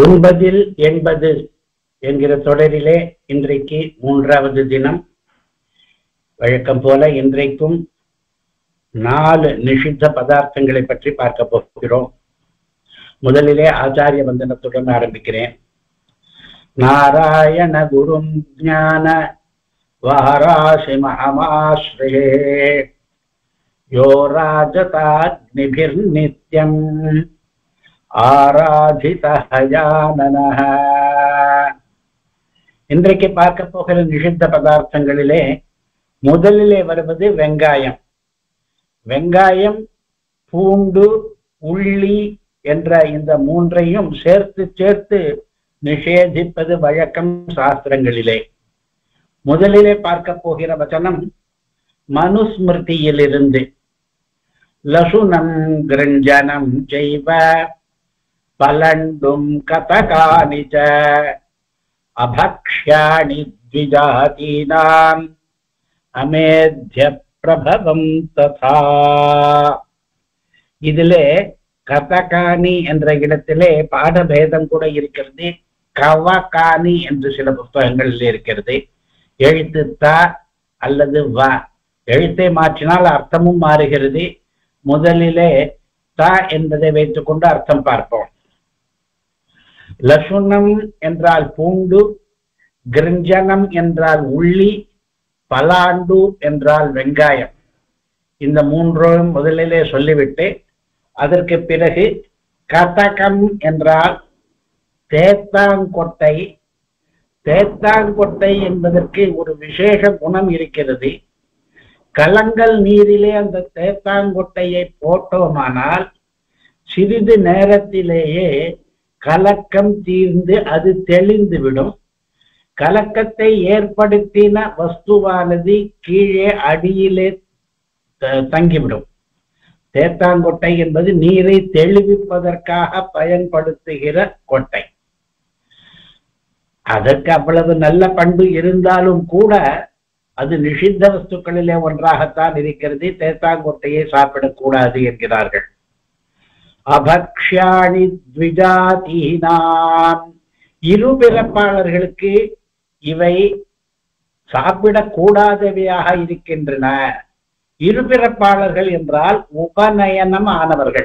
உண்பதில் என்பது என்கிற தொடரிலே இன்றைக்கு மூன்றாவது தினம் வழக்கம் போல இன்றைக்கும் நாலு நிஷித்த பதார்த்தங்களை பற்றி பார்க்க போகிறோம் முதலிலே ஆச்சாரிய வந்தனத்துடன் ஆரம்பிக்கிறேன் நாராயண குரும் ஞான வாராசி மகமாஸ்ரயே யோ ராஜதாக்னிபிர்நித்யம் ஆராதிதயானனः இன்றைக்கு பார்க்க போகிற நிஷித்த பதார்த்தங்களிலே முதலிலே வருவது வெங்காயம் வெங்காயம் பூண்டு உள்ளி என்ற இந்த மூன்றையும் சேர்த்து சேர்த்து நிஷேதிப்பது வழக்கம் சாஸ்திரங்களிலே முதலிலே பார்க்க போகிற வச்சனம் மனுஸ்மிருதியிலிருந்து லசுனம் கிரஞ்சனம் செய்வ பலண்டும் கதகானி ச அபக்ஷ்யாணி த்விஜாதீனாம் அமேத்ய பிரபவம் ததா இதிலே கதகானி என்ற இடத்திலே பாடபேதம் கூட இருக்கிறது கவகானி என்று சில புத்தகங்களில் இருக்கிறது எழுத்து த அல்லது வ எழுத்தை மாற்றினால் அர்த்தமும் மாறுகிறது முதலிலே த என்பதை வைத்துக்கொண்டு அர்த்தம் பார்ப்போம் லசுனம் என்றால் பூண்டு கிருஞ்சனம் என்றால் உள்ளி பலாண்டு என்றால் வெங்காயம் இந்த மூன்றும் முதலிலே சொல்லிவிட்டு அதற்கு பிறகு கதகம் என்றால் தேத்தாங்கொட்டை தேத்தாங்கொட்டை என்பதற்கு ஒரு விசேஷ குணம் இருக்கிறது கலங்கல் நீரிலே அந்த தேத்தாங்கொட்டையை போட்டோமானால் சிறிது நேரத்திலேயே கலக்கம் தீர்ந்து அது தெளிந்து விடும் கலக்கத்தை ஏற்படுத்தின வஸ்துவானது கீழே அடியிலே தங்கிவிடும் தேத்தாங்கொட்டை என்பது நீரை தெளிவிப்பதற்காக பயன்படுத்துகிற கொட்டை அதற்கு அவ்வளவு நல்ல பண்பு இருந்தாலும் கூட அது நிஷித்த வஸ்துக்களிலே ஒன்றாகத்தான் இருக்கிறது தேத்தாங்கொட்டையை சாப்பிடக்கூடாது என்கிறார்கள் அபக்ஷாணி த்விஜாதீனாம் இரு பிறப்பாளர்களுக்கு இவை சாப்பிடக்கூடாதவையாக இருக்கின்றன இருபிறப்பாளர்கள் என்றால் உபநயனம் ஆனவர்கள்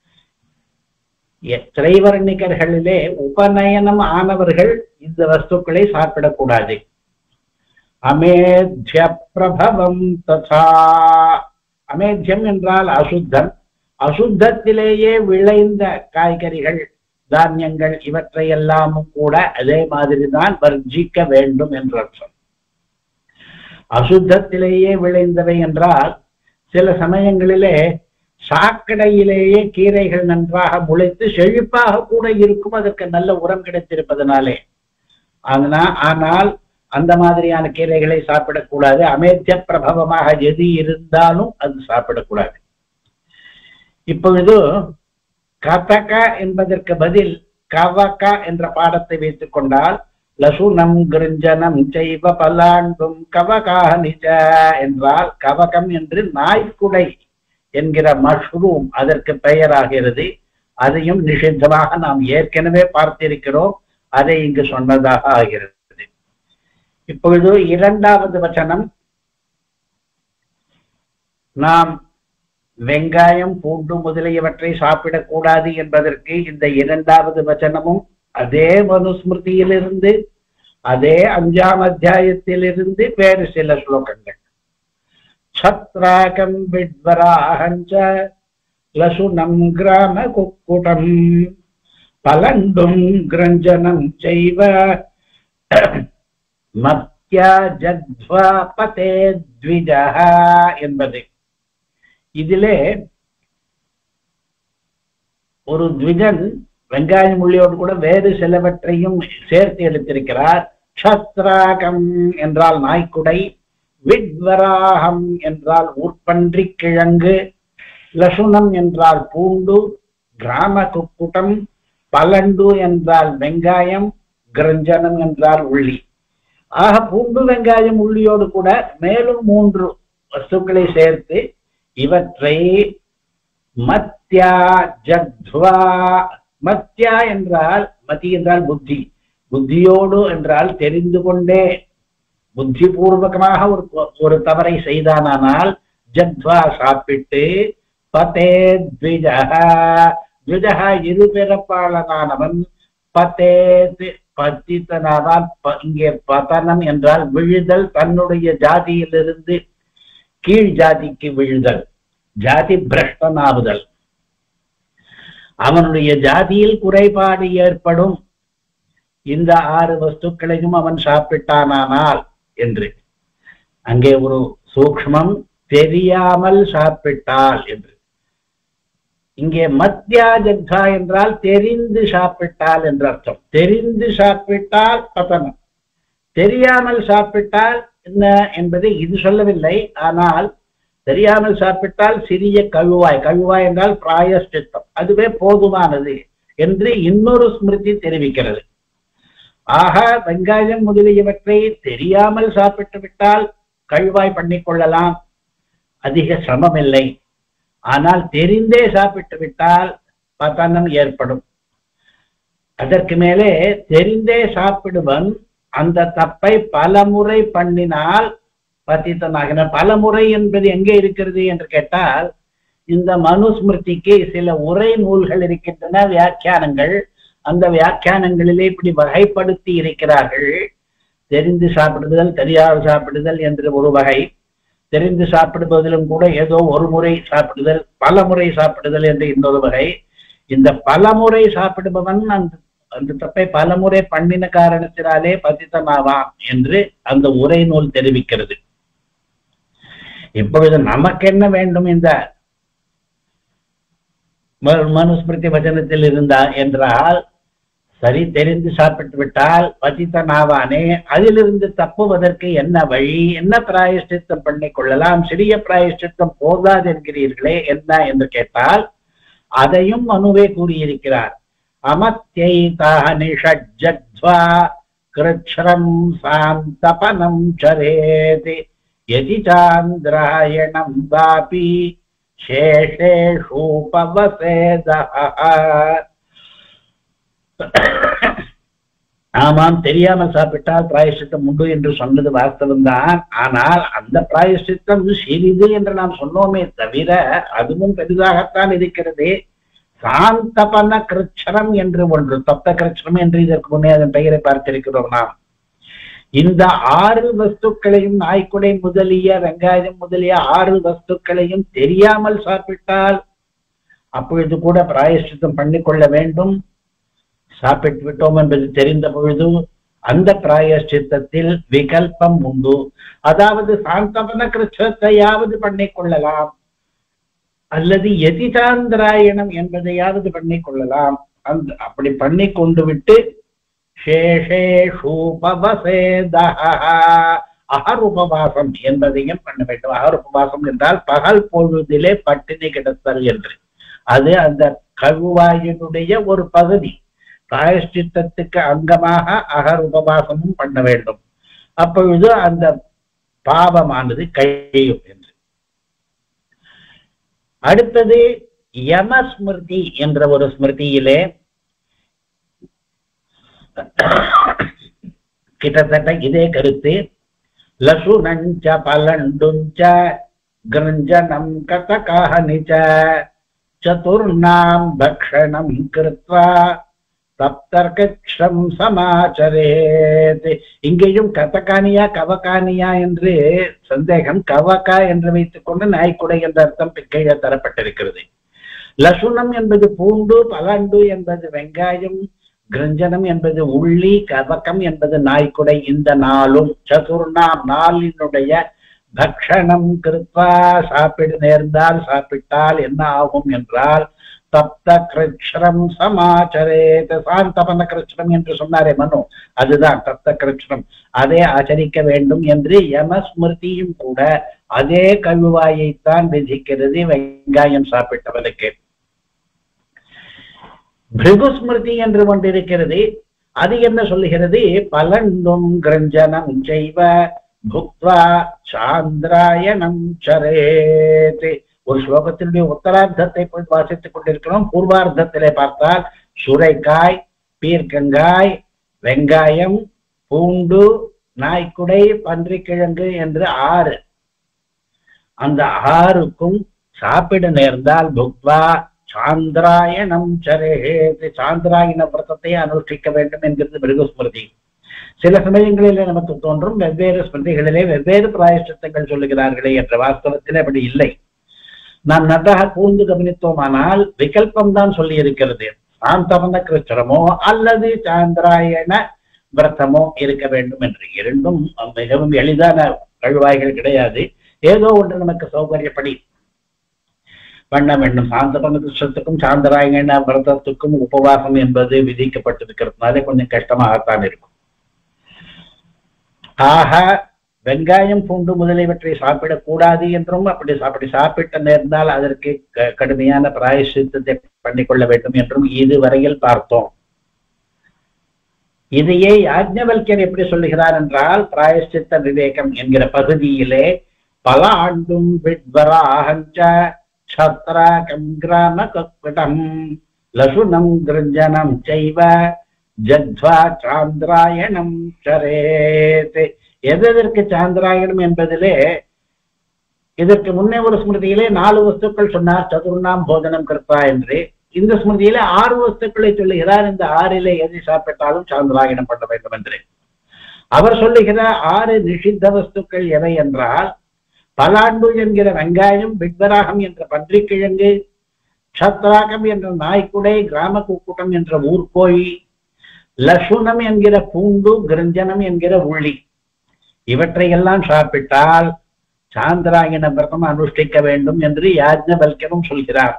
திரைவர்ணிகர்களிலே உபநயனம் ஆனவர்கள் இந்த வஸ்துக்களை சாப்பிடக்கூடாது அமேத்ய பிரபவம் ததா அமேத்தியம் என்றால் அசுத்தம் அசுத்தத்திலேயே விளைந்த காய்கறிகள் தானியங்கள் இவற்றை எல்லாமும் கூட அதே மாதிரி தான் வர்ஜிக்க வேண்டும் என்று அர்த்தம் அசுத்தத்திலேயே விளைந்தவை என்றால் சில சமயங்களிலே சாக்கடையிலேயே கீரைகள் நன்றாக முளைத்து செழிப்பாக கூட இருக்கும் அதற்கு நல்ல உரம் கிடைத்திருப்பதனாலே ஆனா ஆனால் அந்த மாதிரியான கீரைகளை சாப்பிடக்கூடாது அமேத்திய பிரபவமாக எது இருந்தாலும் அது சாப்பிடக்கூடாது இப்பொழுது கதக என்பதற்கு பதில் கவக என்ற பாடத்தை வைத்துக் கொண்டால் லசுனம் கிருஞ்சனம் செய்வ பலாண்டும் கவகானிச்ச என்றால் கவகம் என்று நாய்க்குடை என்கிற மஷ்ரூம் அதற்கு பெயராகிறது அதையும் நிஷித்தமாக நாம் ஏற்கனவே பார்த்திருக்கிறோம் அதை இங்கு சொன்னதாக ஆகிறது இப்பொழுது இரண்டாவது வச்சனம் நாம் வெங்காயம் பூண்டு முதலியவற்றை சாப்பிடக்கூடாது என்பதற்கு இந்த இரண்டாவது வச்சனமும் அதே மனுஸ்மிருதியிலிருந்து அதே அஞ்சாம் அத்தியாயத்திலிருந்து வேறு சில ஸ்லோகங்கள் சத்ராகம் விட்வராகஞ்ச லசுனம் கிராம குக்குடம் பலண்டும் கிரஞ்சனம் செய்வ மத்தியா ஜத்வா பதே த்விஜஹ என்பது இதிலே ஒரு த்விஜன் வெங்காயம் உள்ளியோடு கூட வேறு சிலவற்றையும் சேர்த்து எடுத்திருக்கிறார் சத்ராகம் என்றால் நாய்க்குடை விட்வராகம் என்றால் ஊர்பன்றி கிழங்கு லசுனம் என்றால் பூண்டு கிராம குக்குட்டம் பலண்டு என்றால் வெங்காயம் கிரஞ்சனம் என்றால் உள்ளி ஆக பூண்டு வெங்காயம் உள்ளியோடு கூட மேலும் மூன்று வஸ்துக்களை சேர்த்து இவற்றை மத்யா ஜத்வா மத்தியா என்றால் மதி என்றால் புத்தி புத்தியோடு என்றால் தெரிந்து கொண்டே புத்திபூர்வகமாக ஒரு ஒரு தவறை செய்தானால் ஜத்வா சாப்பிட்டு பதே த்விஜஹ த்விஜஹ இருபிறப்பாளனானவன் பதேத் பத்தித்தனானால் ப- இங்கே பதனம் என்றால் விழுதல் தன்னுடைய ஜாதியிலிருந்து கீழ் ஜாதிக்கு விழுதல் ஜாதி பிரஷ்டனாவுதல் அவனுடைய ஜாதியில் குறைபாடு ஏற்படும் இந்த ஆறு வஸ்துக்களையும் அவன் சாப்பிட்டானானால் என்று அங்கே ஒரு சூக்ஷ்மம் தெரியாமல் சாப்பிட்டால் என்று இங்கே மத்தியா ஜக்தா என்றால் தெரிந்து சாப்பிட்டால் என்று அர்த்தம் தெரிந்து சாப்பிட்டால் பதனம் தெரியாமல் சாப்பிட்டால் என்ன என்பதை இது சொல்லவில்லை ஆனால் தெரியாமல் சாப்பிட்டால் சிறிய கழுவாய் கழுவாய் என்றால் பிராயஷ்டித்தம் அதுவே போதுமானது என்று இன்னொரு ஸ்மிருதி தெரிவிக்கிறது ஆக வெங்காயம் முதலியவற்றை தெரியாமல் சாப்பிட்டு விட்டால் கழுவாய் பண்ணிக் கொள்ளலாம் அதிக சிரமமில்லை ஆனால் தெரிந்தே சாப்பிட்டு விட்டால் பதனம் ஏற்படும் அதற்கு மேலே தெரிந்தே சாப்பிடுவன் அந்த தப்பை பலமுறை பண்ணினால் பத்தித்தனாகின பலமுறை என்பது எங்கே இருக்கிறது என்று கேட்டால் இந்த மனுஸ்மிருதிக்கு சில உரை நூல்கள் இருக்கின்றன வியாக்கியானங்கள் அந்த வியாக்கியானங்களிலே இப்படி வகைப்படுத்தி இருக்கிறார்கள் தெரிந்து சாப்பிடுதல் தெரியாது சாப்பிடுதல் என்ற ஒரு வகை தெரிந்து சாப்பிடுவதிலும் கூட ஏதோ ஒரு முறை சாப்பிடுதல் பல முறை சாப்பிடுதல் என்ற இன்னொரு வகை இந்த பல முறை சாப்பிடுபவன் அந்த அந்த தப்பை பலமுறை பண்ணின காரணத்தினாலே பதித்தனாவான் என்று அந்த உரை நூல் தெரிவிக்கிறது இப்பொழுது நமக்கு என்ன வேண்டும் இந்த ம- மனுஸ்மிருதி வச்சனத்தில் இருந்தா என்றால் சரி தெரிந்து சாப்பிட்டு விட்டால் பதித்தனாவானே அதிலிருந்து தப்புவதற்கு என்ன வழி என்ன பிராயஷ்டித்தம் பண்ணிக் கொள்ளலாம் சிறிய பிராயஷ்டித்தம் போதாது என்கிறீர்களே என்ன என்று கேட்டால் அதையும் மனுவே கூறியிருக்கிறார் அமத்தியைதானி ஷட்ஜத்வா கிருச்ரம் சாந்தபனம் சரேதி யதி சாந்திராயணம் வாபி சேஷேஷூபவசேதஹ ஆமாம் தெரியாமல் சாப்பிட்டால் பிராயஷ்டித்தம் உண்டு என்று சொன்னது வாஸ்தவம்தான் ஆனால் அந்த பிராயஷ்டித்தம் சிறிது என்று நாம் சொன்னோமே தவிர அதுவும் பெரிதாகத்தான் இருக்கிறது சாந்தபன கிருச்சரம் என்று ஒன்று தப்த கிருச்சரம் என்று இதற்கு முன்னே அதன் பெயரை பார்த்திருக்கிறோம் நாம் இந்த ஆறு வஸ்துக்களையும் நாய்க்குடை முதலிய வெங்காயம் முதலிய ஆறு வஸ்துக்களையும் தெரியாமல் சாப்பிட்டால் அப்பொழுது கூட பிராயஷ்டித்தம் பண்ணிக்கொள்ள வேண்டும் சாப்பிட்டு விட்டோம் என்பது தெரிந்த பொழுது அந்த பிராயஷ்சித்தத்தில் விகல்பம் உண்டு அதாவது சாந்தபன கிருஷ்ணத்தையாவது பண்ணிக் கொள்ளலாம் அல்லது எதிதாந்திராயணம் என்பதையாவது பண்ணிக் கொள்ளலாம் அந்த அப்படி பண்ணி கொண்டு விட்டு அகர் உபவாசம் என்பதையும் பண்ண வேண்டும் அகர் உபவாசம் என்றால் பகல் பொழுதிலே பட்டினி கிடத்தல் என்று அது அந்த கழுவாயினுடைய ஒரு பகுதி பிராயஷ்டித்தத்துக்கு அங்கமாக அகர் உபவாசமும் பண்ண வேண்டும் அப்பொழுது அந்த பாவமானது கழியும் என்று அடுத்தது யமஸ்மிருதி என்ற ஒரு ஸ்மிருதியிலே கிட்டத்தட்ட இதே கருத்து லசுனஞ்ச பலண்டுஞ்ச கிரஞ்சனம் கதகாஹனிச்ச சதுர்ணாம் பக்ஷணம் கிருத்வா தப்தர்க்கம் சமாச்சரேத் இங்கேயும் கதகானியா கவகானியா என்று சந்தேகம் கவகா என்று வைத்துக் கொண்டு நாய்க்குடை என்ற அர்த்தம் கீழே தரப்பட்டிருக்கிறது லசுனம் என்பது பூண்டு பலாண்டு என்பது வெங்காயம் கிரஞ்சனம் என்பது உள்ளி கவக்கம் என்பது நாய்க்குடை இந்த நாளும் சதுர்ணாம் நாளினுடைய பக்ஷணம் கிருத்வா சாப்பிட நேர்ந்தால் சாப்பிட்டால் என்ன ஆகும் என்றால் தப்த கிருஷ்ணம் சமாச்சரேத சாந்தபன கிருஷ்ணம் என்று சொன்னாரே மனு அதுதான் தப்த கிருஷ்ணம் அதை ஆச்சரிக்க வேண்டும் என்று யமஸ்மிருதியும் கூட அதே கழுவாயைத்தான் விதிக்கிறது வெங்காயம் சாப்பிட்டவனுக்கு பிருகுஸ்மிருதி என்று ஒன்றிருக்கிறது அது என்ன சொல்லுகிறது பலண்டும் கிரஞ்சனம் செய்வ புக்வா சாந்திராயணம் சரேத் ஒரு ஸ்லோகத்தினுடைய உத்தரார்த்தத்தை போய் வாசித்துக் கொண்டிருக்கிறோம் பூர்வார்த்தத்திலே பார்த்தால் சுரைக்காய் பீர்க்கங்காய் வெங்காயம் பூண்டு நாய்க்குடை பன்றிக்கிழங்கு என்று ஆறு அந்த ஆறுக்கும் சாப்பிட நேர்ந்தால் புக்வா சாந்திராயணம் சரேது சாந்திராயண விரதத்தை அனுஷ்டிக்க வேண்டும் என்கிறது மிருகஸ்மிருதி சில சமயங்களிலே நமக்கு தோன்றும் வெவ்வேறு ஸ்மிருதிகளிலே வெவ்வேறு பிராயஷ்டங்கள் சொல்லுகிறார்களே என்ற வாஸ்தவத்தில் அப்படி இல்லை நாம் நன்றாக கூர்ந்து கவனித்தோமானால் விகல்பம் தான் சொல்லி இருக்கிறது சாந்தமன கிருஷ்ணமோ அல்லது சாந்திராயண விரதமோ இருக்க வேண்டும் என்று இரண்டும் மிகவும் எளிதான கழுவாய்கள் கிடையாது ஏதோ ஒன்று நமக்கு சௌகரியப்படி பண்ண வேண்டும் சாந்த கிருஷ்ணத்துக்கும் சாந்தராயண விரதத்துக்கும் உபவாசம் என்பது விதிக்கப்பட்டிருக்கிறதுனால கொஞ்சம் கஷ்டமாகத்தான் இருக்கும் ஆக வெங்காயம் பூண்டு முதலியவற்றை சாப்பிடக்கூடாது என்றும் அப்படி அப்படி சாப்பிட்ட நேர்ந்தால் அதற்கு க- கடுமையான பிராயசித்தத்தை பண்ணிக்கொள்ள வேண்டும் என்றும் இதுவரையில் பார்த்தோம் இதையே யாஜ்ஞவல்யர் எப்படி சொல்லுகிறார் என்றால் பிராயஷ்சித்த விவேகம் என்கிற பகுதியிலே பல ஆண்டும் விட்வராகஞ்ச சத்ராகம் கிராம கப்பிடம் லசுனம் கிருஞ்சனம் செய்வ ஜத்வா சாந்திராயணம் சரேத் எதற்கு சாந்திராயணம் என்பதிலே இதற்கு முன்னே ஒரு ஸ்மிருதியிலே நாலு வஸ்துக்கள் சொன்னார் சதுர்ணாம் போஜனம் கர்த்தா என்று இந்த ஸ்மிருதியிலே ஆறு வஸ்துக்களை சொல்லுகிறார் இந்த ஆறிலே எதை சாப்பிட்டாலும் சாந்திராயணம் பண்ண வேண்டும் என்று அவர் சொல்லுகிற ஆறு நிஷித்த வஸ்துக்கள் எவை என்றால் பலாண்டு என்கிற வெங்காயம் விட்வராகம் என்ற பன்றிக்கிழங்கு சத்ராகம் என்ற நாய்க்குடை கிராம குக்குட்டம் என்ற ஊர்கோழி லசுனம் என்கிற பூண்டு கிருஞ்சனம் என்கிற உள்ளி இவற்றையெல்லாம் சாப்பிட்டால் சாந்திராயண விரதம் அனுஷ்டிக்க வேண்டும் என்று யாஜ்ஞவல்கரும் சொல்கிறார்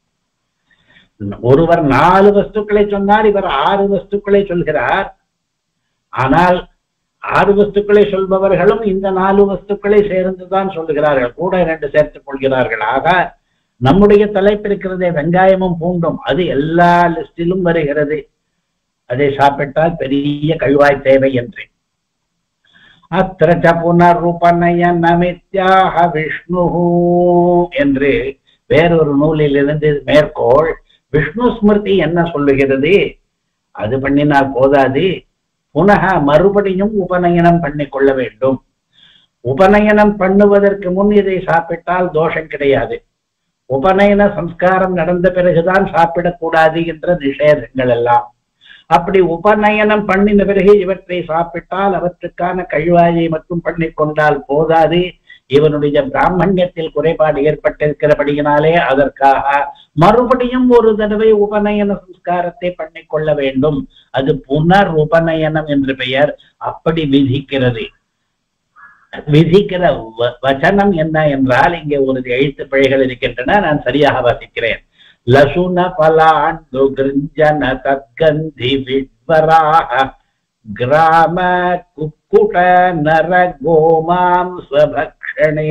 ஒருவர் நாலு வஸ்துக்களை சொன்னார் இவர் ஆறு வஸ்துக்களை சொல்கிறார் ஆனால் ஆறு வஸ்துக்களை சொல்பவர்களும் இந்த நாலு வஸ்துக்களை சேர்ந்துதான் சொல்லுகிறார்கள் கூட இரண்டு சேர்த்துக் கொள்கிறார்கள் ஆக நம்முடைய தலைப்பு இருக்கிறதே வெங்காயமும் பூண்டும் அது எல்லா லிஸ்டிலும் வருகிறது அதை சாப்பிட்டால் பெரிய கழுவாய் தேவை என்று அத்திர ச புனருபநயனமித்யாக விஷ்ணு என்று வேறொரு நூலிலிருந்து மேற்கோள் விஷ்ணு ஸ்மிருதி என்ன சொல்லுகிறது அது பண்ணினால் போதாது புனக மறுபடியும் உபநயனம் பண்ணிக் கொள்ள வேண்டும் உபநயனம் பண்ணுவதற்கு முன் இதை சாப்பிட்டால் தோஷம் கிடையாது உபநயன சம்ஸ்காரம் நடந்த பிறகுதான் சாப்பிடக்கூடாது என்ற நிஷேதங்கள் எல்லாம் அப்படி உபநயனம் பண்ணின பிறகு இவற்றை சாப்பிட்டால் அவற்றுக்கான கழிவாயை மட்டும் பண்ணிக் கொண்டால் போதாது இவனுடைய பிராமணியத்தில் குறைபாடு ஏற்பட்டிருக்கிறபடியினாலே அதற்காக மறுபடியும் ஒரு தடவை உபநயன சம்ஸ்காரத்தை பண்ணிக் கொள்ள வேண்டும் அது புனர் உபநயனம் என்று பெயர் அப்படி விதிக்கிறது விதிக்கிற வ- வச்சனம் என்ன என்றால் இங்கே ஒரு எழுத்து பிழைகள் இருக்கின்றன நான் சரியாக வாசிக்கிறேன் லசுன பலாண்டு கிருஞ்சன தத்கந்தி விட்வராக கிராம குக்குட நர கோமாம்சபக்ஷணே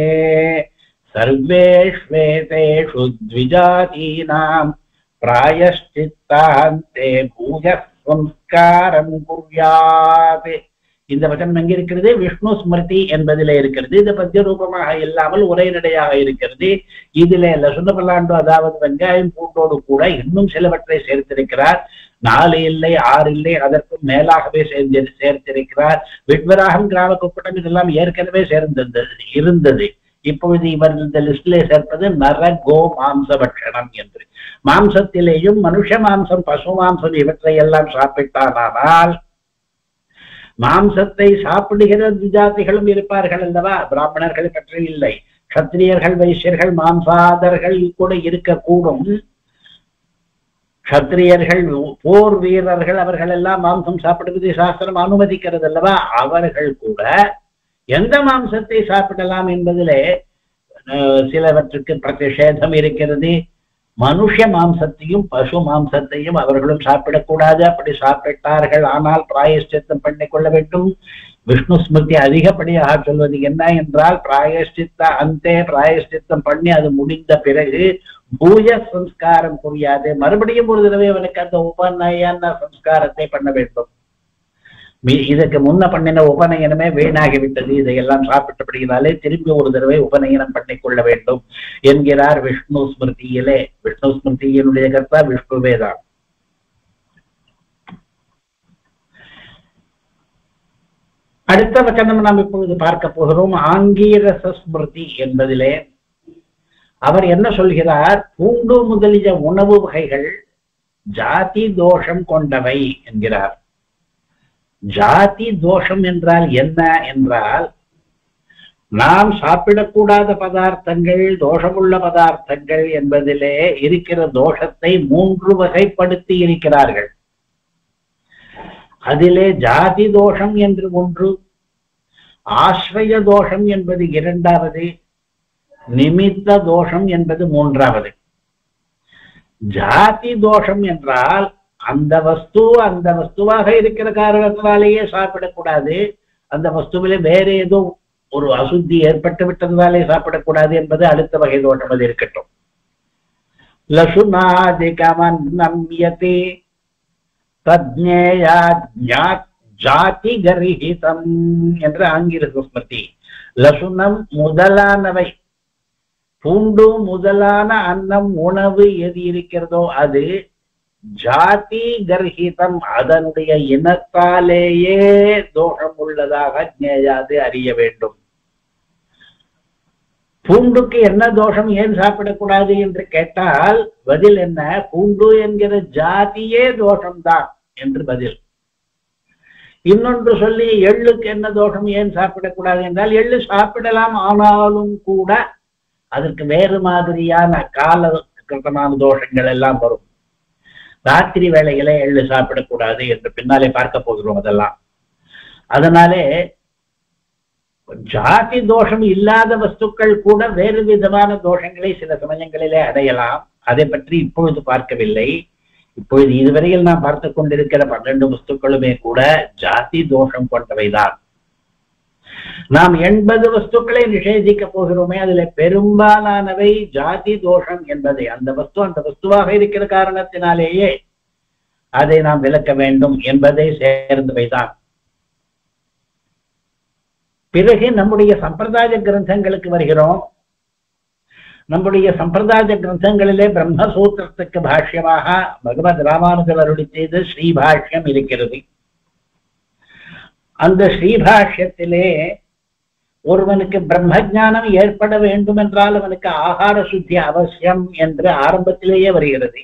சர்வேஷ்வேதேஷு த்விஜாதீனாம் பிராயஷ்சித்தாந்தே பூஜ சம்ஸ்காரம் குர்யாத் இந்த வசனம் எங்க இருக்கிறது விஷ்ணு ஸ்மிருதி என்பதிலே இருக்கிறது இது பத்திய ரூபமாக இல்லாமல் உரைநடையாக இருக்கிறது இதிலே லசுனபல்லாண்டு அதாவது வெங்காயம் பூண்டோடு கூட இன்னும் சிலவற்றை சேர்த்திருக்கிறார் நாலு இல்லை ஆறு இல்லை அதற்கும் மேலாகவே சேர்ந்து சேர்த்திருக்கிறார் விட்வராகம் கிராம குப்பட்டம் இதெல்லாம் ஏற்கனவே சேர்ந்தது இருந்தது இப்பொழுது இவர் இந்த லிஸ்டிலே சேர்ப்பது நர கோ மாம்ச பட்சணம் என்று மாம்சத்திலேயும் மனுஷ மாம்சம் பசு மாம்சம் இவற்றை எல்லாம் சாப்பிட்டானால் மாம்சத்தை சாப்பிடுகிற ஜாதிகளும் இருப்பார்கள் அல்லவா பிராமணர்கள் பற்றி இல்லை கத்திரியர்கள் வைசியர்கள் மாம்சாதர்கள் கூட இருக்கக்கூடும் கத்திரியர்கள் போர் வீரர்கள் அவர்கள் எல்லாம் மாம்சம் சாப்பிடுவதை சாஸ்திரம் அனுமதிக்கிறது அல்லவா அவர்கள் கூட எந்த மாம்சத்தை சாப்பிடலாம் என்பதிலே அஹ், சிலவற்றுக்கு பிரதிஷேதம் இருக்கிறது மனுஷ மாம்சத்தையும் பசு மாம்சத்தையும் அவர்களும் சாப்பிடக்கூடாது அப்படி சாப்பிட்டார்கள் ஆனால் பிராயஷ்சித்தம் பண்ணிக் கொள்ள வேண்டும் விஷ்ணு ஸ்மிருதி அதிகப்படியாக சொல்வது என்ன என்றால் பிராயஷ்சித்த அந்தே பிராயஷ்சித்தம் பண்ணி அது முடிந்த பிறகு பூஜ சம்ஸ்காரம் புரியாது மறுபடியும் ஒரு தடவை அவனுக்கு அந்த உபநயன சம்ஸ்காரத்தை பண்ண வேண்டும் மீ- இதுக்கு முன்ன பண்ணின உபநயனமே வீணாகி விட்டது இதையெல்லாம் சாப்பிட்டபடியினாலே திரும்பி ஒரு தடவை உபநயனம் பண்ணிக் கொள்ள வேண்டும் என்கிறார் விஷ்ணு ஸ்மிருதியிலே விஷ்ணு ஸ்மிருதியினுடைய கர்த்தா விஷ்ணுவேதான் அடுத்த வச்சனம் நாம் இப்பொழுது பார்க்க போகிறோம் ஆங்கீரச ஸ்மிருதி என்பதிலே அவர் என்ன சொல்கிறார் பூண்டு முதலிய உணவு வகைகள் ஜாதி தோஷம் கொண்டவை என்கிறார் ஜாதி தோஷம் என்றால் என்ன என்றால் நாம் சாப்பிடக்கூடாத பதார்த்தங்கள் தோஷமுள்ள பதார்த்தங்கள் என்பதிலே இருக்கிற தோஷத்தை மூன்று வகைப்படுத்தி இருக்கிறார்கள் அதிலே ஜாதி தோஷம் என்று ஒன்று ஆசிரிய தோஷம் என்பது இரண்டாவது நிமித்த தோஷம் என்பது மூன்றாவது ஜாதி தோஷம் என்றால் அந்த வஸ்து அந்த வஸ்துவாக இருக்கிற காரணத்தினாலேயே சாப்பிடக்கூடாது அந்த வஸ்துவிலே வேற ஏதோ ஒரு அசுத்தி ஏற்பட்டு விட்டதுனாலே சாப்பிடக்கூடாது என்பது அடுத்த வகை தோஷம் அது இருக்கட்டும் லசுனாதிகமன் நம்பியதே தஜ்ஞேயா ஜாதி கரிஹிதம் என்ற ஆங்கில ஸ்மிருதி லசுனம் முதலானவை பூண்டு முதலான அன்னம் உணவு எது இருக்கிறதோ அது ஜாதி கர்ஹிதம் அதனுடைய இனத்தாலேயே தோஷம் உள்ளதாக ஞேயாது அறிய வேண்டும் பூண்டுக்கு என்ன தோஷம் ஏன் சாப்பிடக்கூடாது என்று கேட்டால் பதில் என்ன பூண்டு என்கிற ஜாதியே தோஷம்தான் என்று பதில் இன்னொன்று சொல்லி எள்ளுக்கு என்ன தோஷம் ஏன் சாப்பிடக்கூடாது என்றால் எள்ளு சாப்பிடலாம் ஆனாலும் கூட அதற்கு வேறு மாதிரியான கால கிருத்தமான தோஷங்கள் எல்லாம் வரும் ராத்திரி வேளையில எள்ளு சாப்பிடக்கூடாது என்று பின்னாலே பார்க்க போகிறோம் அதெல்லாம் அதனாலே ஜாதி தோஷம் இல்லாத வஸ்துக்கள் கூட வேறு விதமான தோஷங்களை சில சமயங்களிலே அடையலாம் அதை பற்றி இப்பொழுது பார்க்கவில்லை இப்பொழுது இதுவரையில் நாம் பார்த்து கொண்டிருக்கிற பன்னெண்டு வஸ்துக்களுமே கூட ஜாதி தோஷம் கொண்டவைதான் நாம் எண்பது வஸ்துக்களை நிஷேதிக்க போகிறோமே அதுல பெரும்பாலானவை ஜாதி தோஷம் என்பதை அந்த வஸ்து அந்த வஸ்துவாக இருக்கிற காரணத்தினாலேயே அதை நாம் விளக்க வேண்டும் என்பதை சேர்ந்தவைதான் பிறகு நம்முடைய சம்பிரதாய கிரந்தங்களுக்கு வருகிறோம் நம்முடைய சம்பிரதாய கிரந்தங்களிலே பிரம்மசூத்திரத்துக்கு பாஷ்யமாக பகவத் ராமானுஜர் அருளி செய்த ஸ்ரீபாஷ்யம் இருக்கிறது அந்த ஸ்ரீபாஷ்யத்திலே ஒருவனுக்கு பிரம்ம ஞானம் ஏற்பட வேண்டும் என்றால் அவனுக்கு ஆகார சுத்தி அவசியம் என்று ஆரம்பத்திலேயே வருகிறது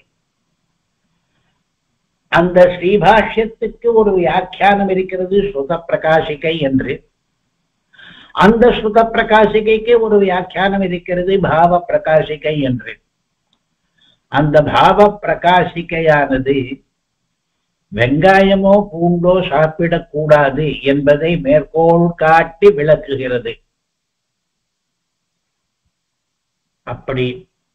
அந்த ஸ்ரீபாஷ்யத்துக்கு ஒரு வியாக்கியானம் இருக்கிறது ஸ்ருத பிரகாசிகை என்று அந்த ஸ்ருத பிரகாசிகைக்கு ஒரு வியாக்கியானம் இருக்கிறது பாவ பிரகாசிகை என்று அந்த பாவ பிரகாசிகையானது வெங்காயமோ பூண்டோ சாப்பிடக்கூடாது என்பதை மேற்கோள் காட்டி விளக்குகிறது அப்படி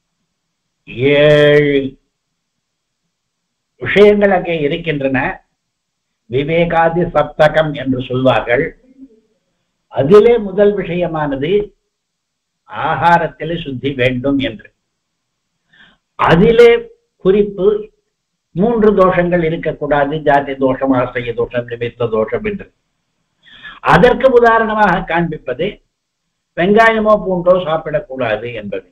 ஏழு விஷயங்கள் அங்கே இருக்கின்றன விவேகாதி சப்தகம் என்று சொல்வார்கள் அதிலே முதல் விஷயமானது ஆகாரத்திலே சுத்தி வேண்டும் என்று அதிலே குறிப்பு மூன்று தோஷங்கள் இருக்கக்கூடாது ஜாதி தோஷம் ஆசிரிய தோஷம் நிமித்த தோஷம் என்று அதற்கு உதாரணமாக காண்பிப்பது வெங்காயமோ பூண்டோ சாப்பிடக்கூடாது என்பது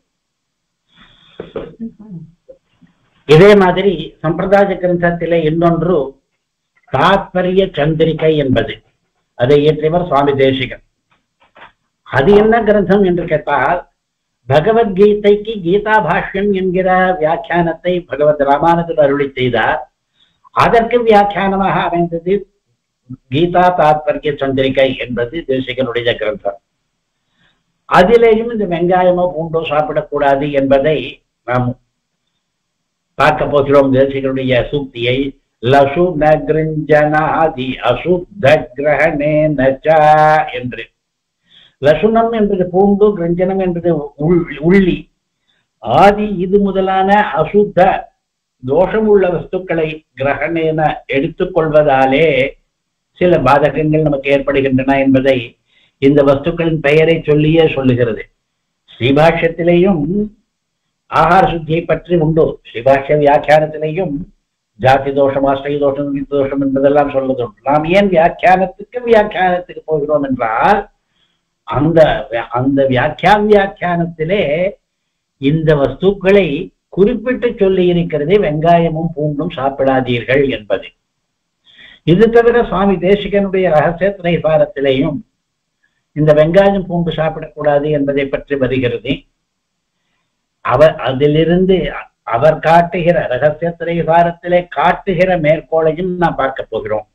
இதே மாதிரி சம்பிரதாய கிரந்தத்திலே இன்னொன்று தாத்பரிய சந்திரிகை என்பது அதை இயற்றியவர் சுவாமி தேசிகன் அது என்ன கிரந்தம் என்று கேட்டால் பகவத்கீதைக்கு கீதா பாஷ்யம் என்கிற வியாக்கியானத்தை பகவத் ராமானுஜர் அருளி செய்தார் அதற்கு வியாக்கியானமாக அமைந்தது கீதா தாத்பரிய சந்திரிகை என்பது தேசிகனுடைய கிரந்தம் அதிலேயும் இந்த வெங்காயமோ பூண்டோ சாப்பிடக்கூடாது என்பதை நாம் பார்க்க போகிறோம் தேசிகனுடைய சூக்தியை லசு நகிருஞ்சனாதி அசுத்த கிரகணே நச்சா என்று லசுனம் என்பது பூண்டு கிரஞ்சனம் என்பது உள்- உள்ளி ஆதி இது முதலான அசுத்த தோஷமுள்ள வஸ்துக்களை கிரகணேன எடுத்துக்கொள்வதாலே சில பாதகங்கள் நமக்கு ஏற்படுகின்றன என்பதை இந்த வஸ்துக்களின் பெயரை சொல்லியே சொல்லுகிறது ஸ்ரீபாஷ்யத்திலேயும் ஆகார சுத்தியை பற்றி உண்டு ஸ்ரீபாஷ்ய வியாக்கியானத்திலேயும் ஜாதி தோஷம் ஆசிரிய தோஷம் நிமித்த தோஷம் என்பதெல்லாம் சொல்வதுண்டு நாம் ஏன் வியாக்கியானத்துக்கு வியாக்கியானத்துக்கு போகிறோம் என்றால் அந்த அந்த வியாக்கியான் வியாக்கியானத்திலே இந்த வஸ்துக்களை குறிப்பிட்டு சொல்லி இருக்கிறது வெங்காயமும் பூண்டும் சாப்பிடாதீர்கள் என்பது இது தவிர சுவாமி தேசிகனுடைய ரகசிய திரைசாரத்திலேயும் இந்த வெங்காயம் பூண்டு சாப்பிடக்கூடாது என்பதை பற்றி வருகிறது அவர் அதிலிருந்து அவர் காட்டுகிற ரகசிய திரைசாரத்திலே காட்டுகிற மேற்கோளையும் நாம் பார்க்க போகிறோம்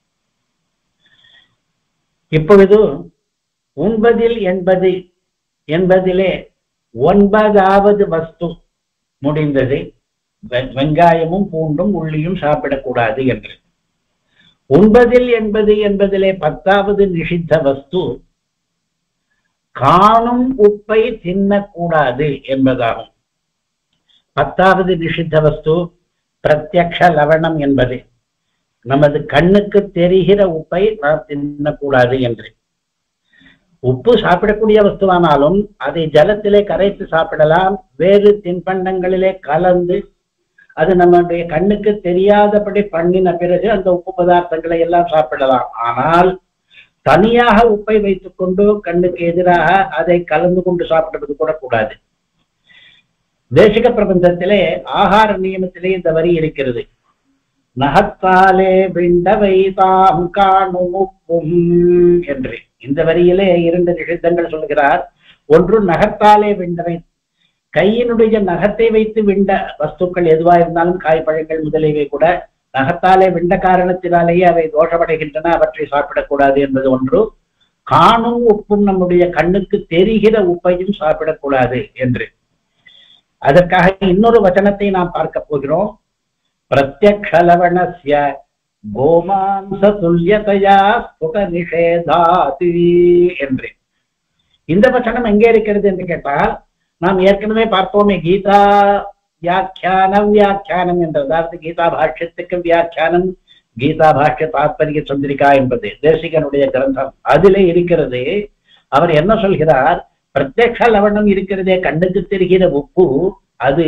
இப்பொழுது உண்பதில் என்பது என்பதிலே ஒன்பதாவது வஸ்து முடிந்தது வெ- வெங்காயமும் பூண்டும் உள்ளியும் சாப்பிடக்கூடாது என்று உண்பதில் என்பது என்பதிலே பத்தாவது நிஷித்த வஸ்து காணும் உப்பை தின்னக்கூடாது என்பதாகும் பத்தாவது நிஷித்த வஸ்து பிரத்யக்ஷ லவணம் என்பது நமது கண்ணுக்கு தெரிகிற உப்பை நாம் தின்னக்கூடாது என்று உப்பு சாப்பிடக்கூடிய வஸ்துவானாலும் அதை ஜலத்திலே கரைத்து சாப்பிடலாம் வேறு தின்பண்டங்களிலே கலந்து அது நம்முடைய கண்ணுக்கு தெரியாதபடி பண்ணின பிறகு அந்த உப்பு பதார்த்தங்களை எல்லாம் சாப்பிடலாம் ஆனால் தனியாக உப்பை வைத்துக்கொண்டு கண்ணுக்கு எதிராக அதை கலந்து கொண்டு சாப்பிடுவது கூட கூடாது தேசிக பிரபந்தத்திலே ஆகார நியமத்திலே இந்த வரி இருக்கிறது நகத்தாலே விண்டவை தாம் காணும் உப்பும் என்று இந்த வரியிலே இரண்டு நிஷித்தங்கள் சொல்கிறார் ஒன்று நகத்தாலே விண்டவை கையினுடைய நகத்தை வைத்து விண்ட வஸ்துக்கள் எதுவா இருந்தாலும் காய் பழங்கள் முதலியவை கூட நகத்தாலே விண்ட காரணத்தினாலேயே அவை தோஷமடைகின்றன அவற்றை சாப்பிடக்கூடாது என்பது ஒன்று காணும் உப்பும் நம்முடைய கண்ணுக்கு தெரிகிற உப்பையும் சாப்பிடக்கூடாது என்று அதற்காக இன்னொரு வச்சனத்தை நாம் பார்க்க போகிறோம் பிரத்யக்ஷலவணஸ்ய கோமாம்ச துல்லியதையா ஸ்புட நிஷேதாதி என்று இந்த வச்சனம் எங்கே இருக்கிறது என்று கேட்டால் நாம் ஏற்கனவே பார்த்தோமே கீதா வியாக்கியானம் வியாக்கியானம் என்ற அதாவது கீதா பாஷ்யத்துக்கு வியாக்கியானம் கீதா பாஷ்ய தாத்பரிய சந்திரிகா என்பது தேசிகனுடைய கிரந்தம் அதிலே இருக்கிறது அவர் என்ன சொல்கிறார் பிரத்யக்ஷ லவணம் இருக்கிறதே கண்ணுக்கு தெரிகிற உப்பு அது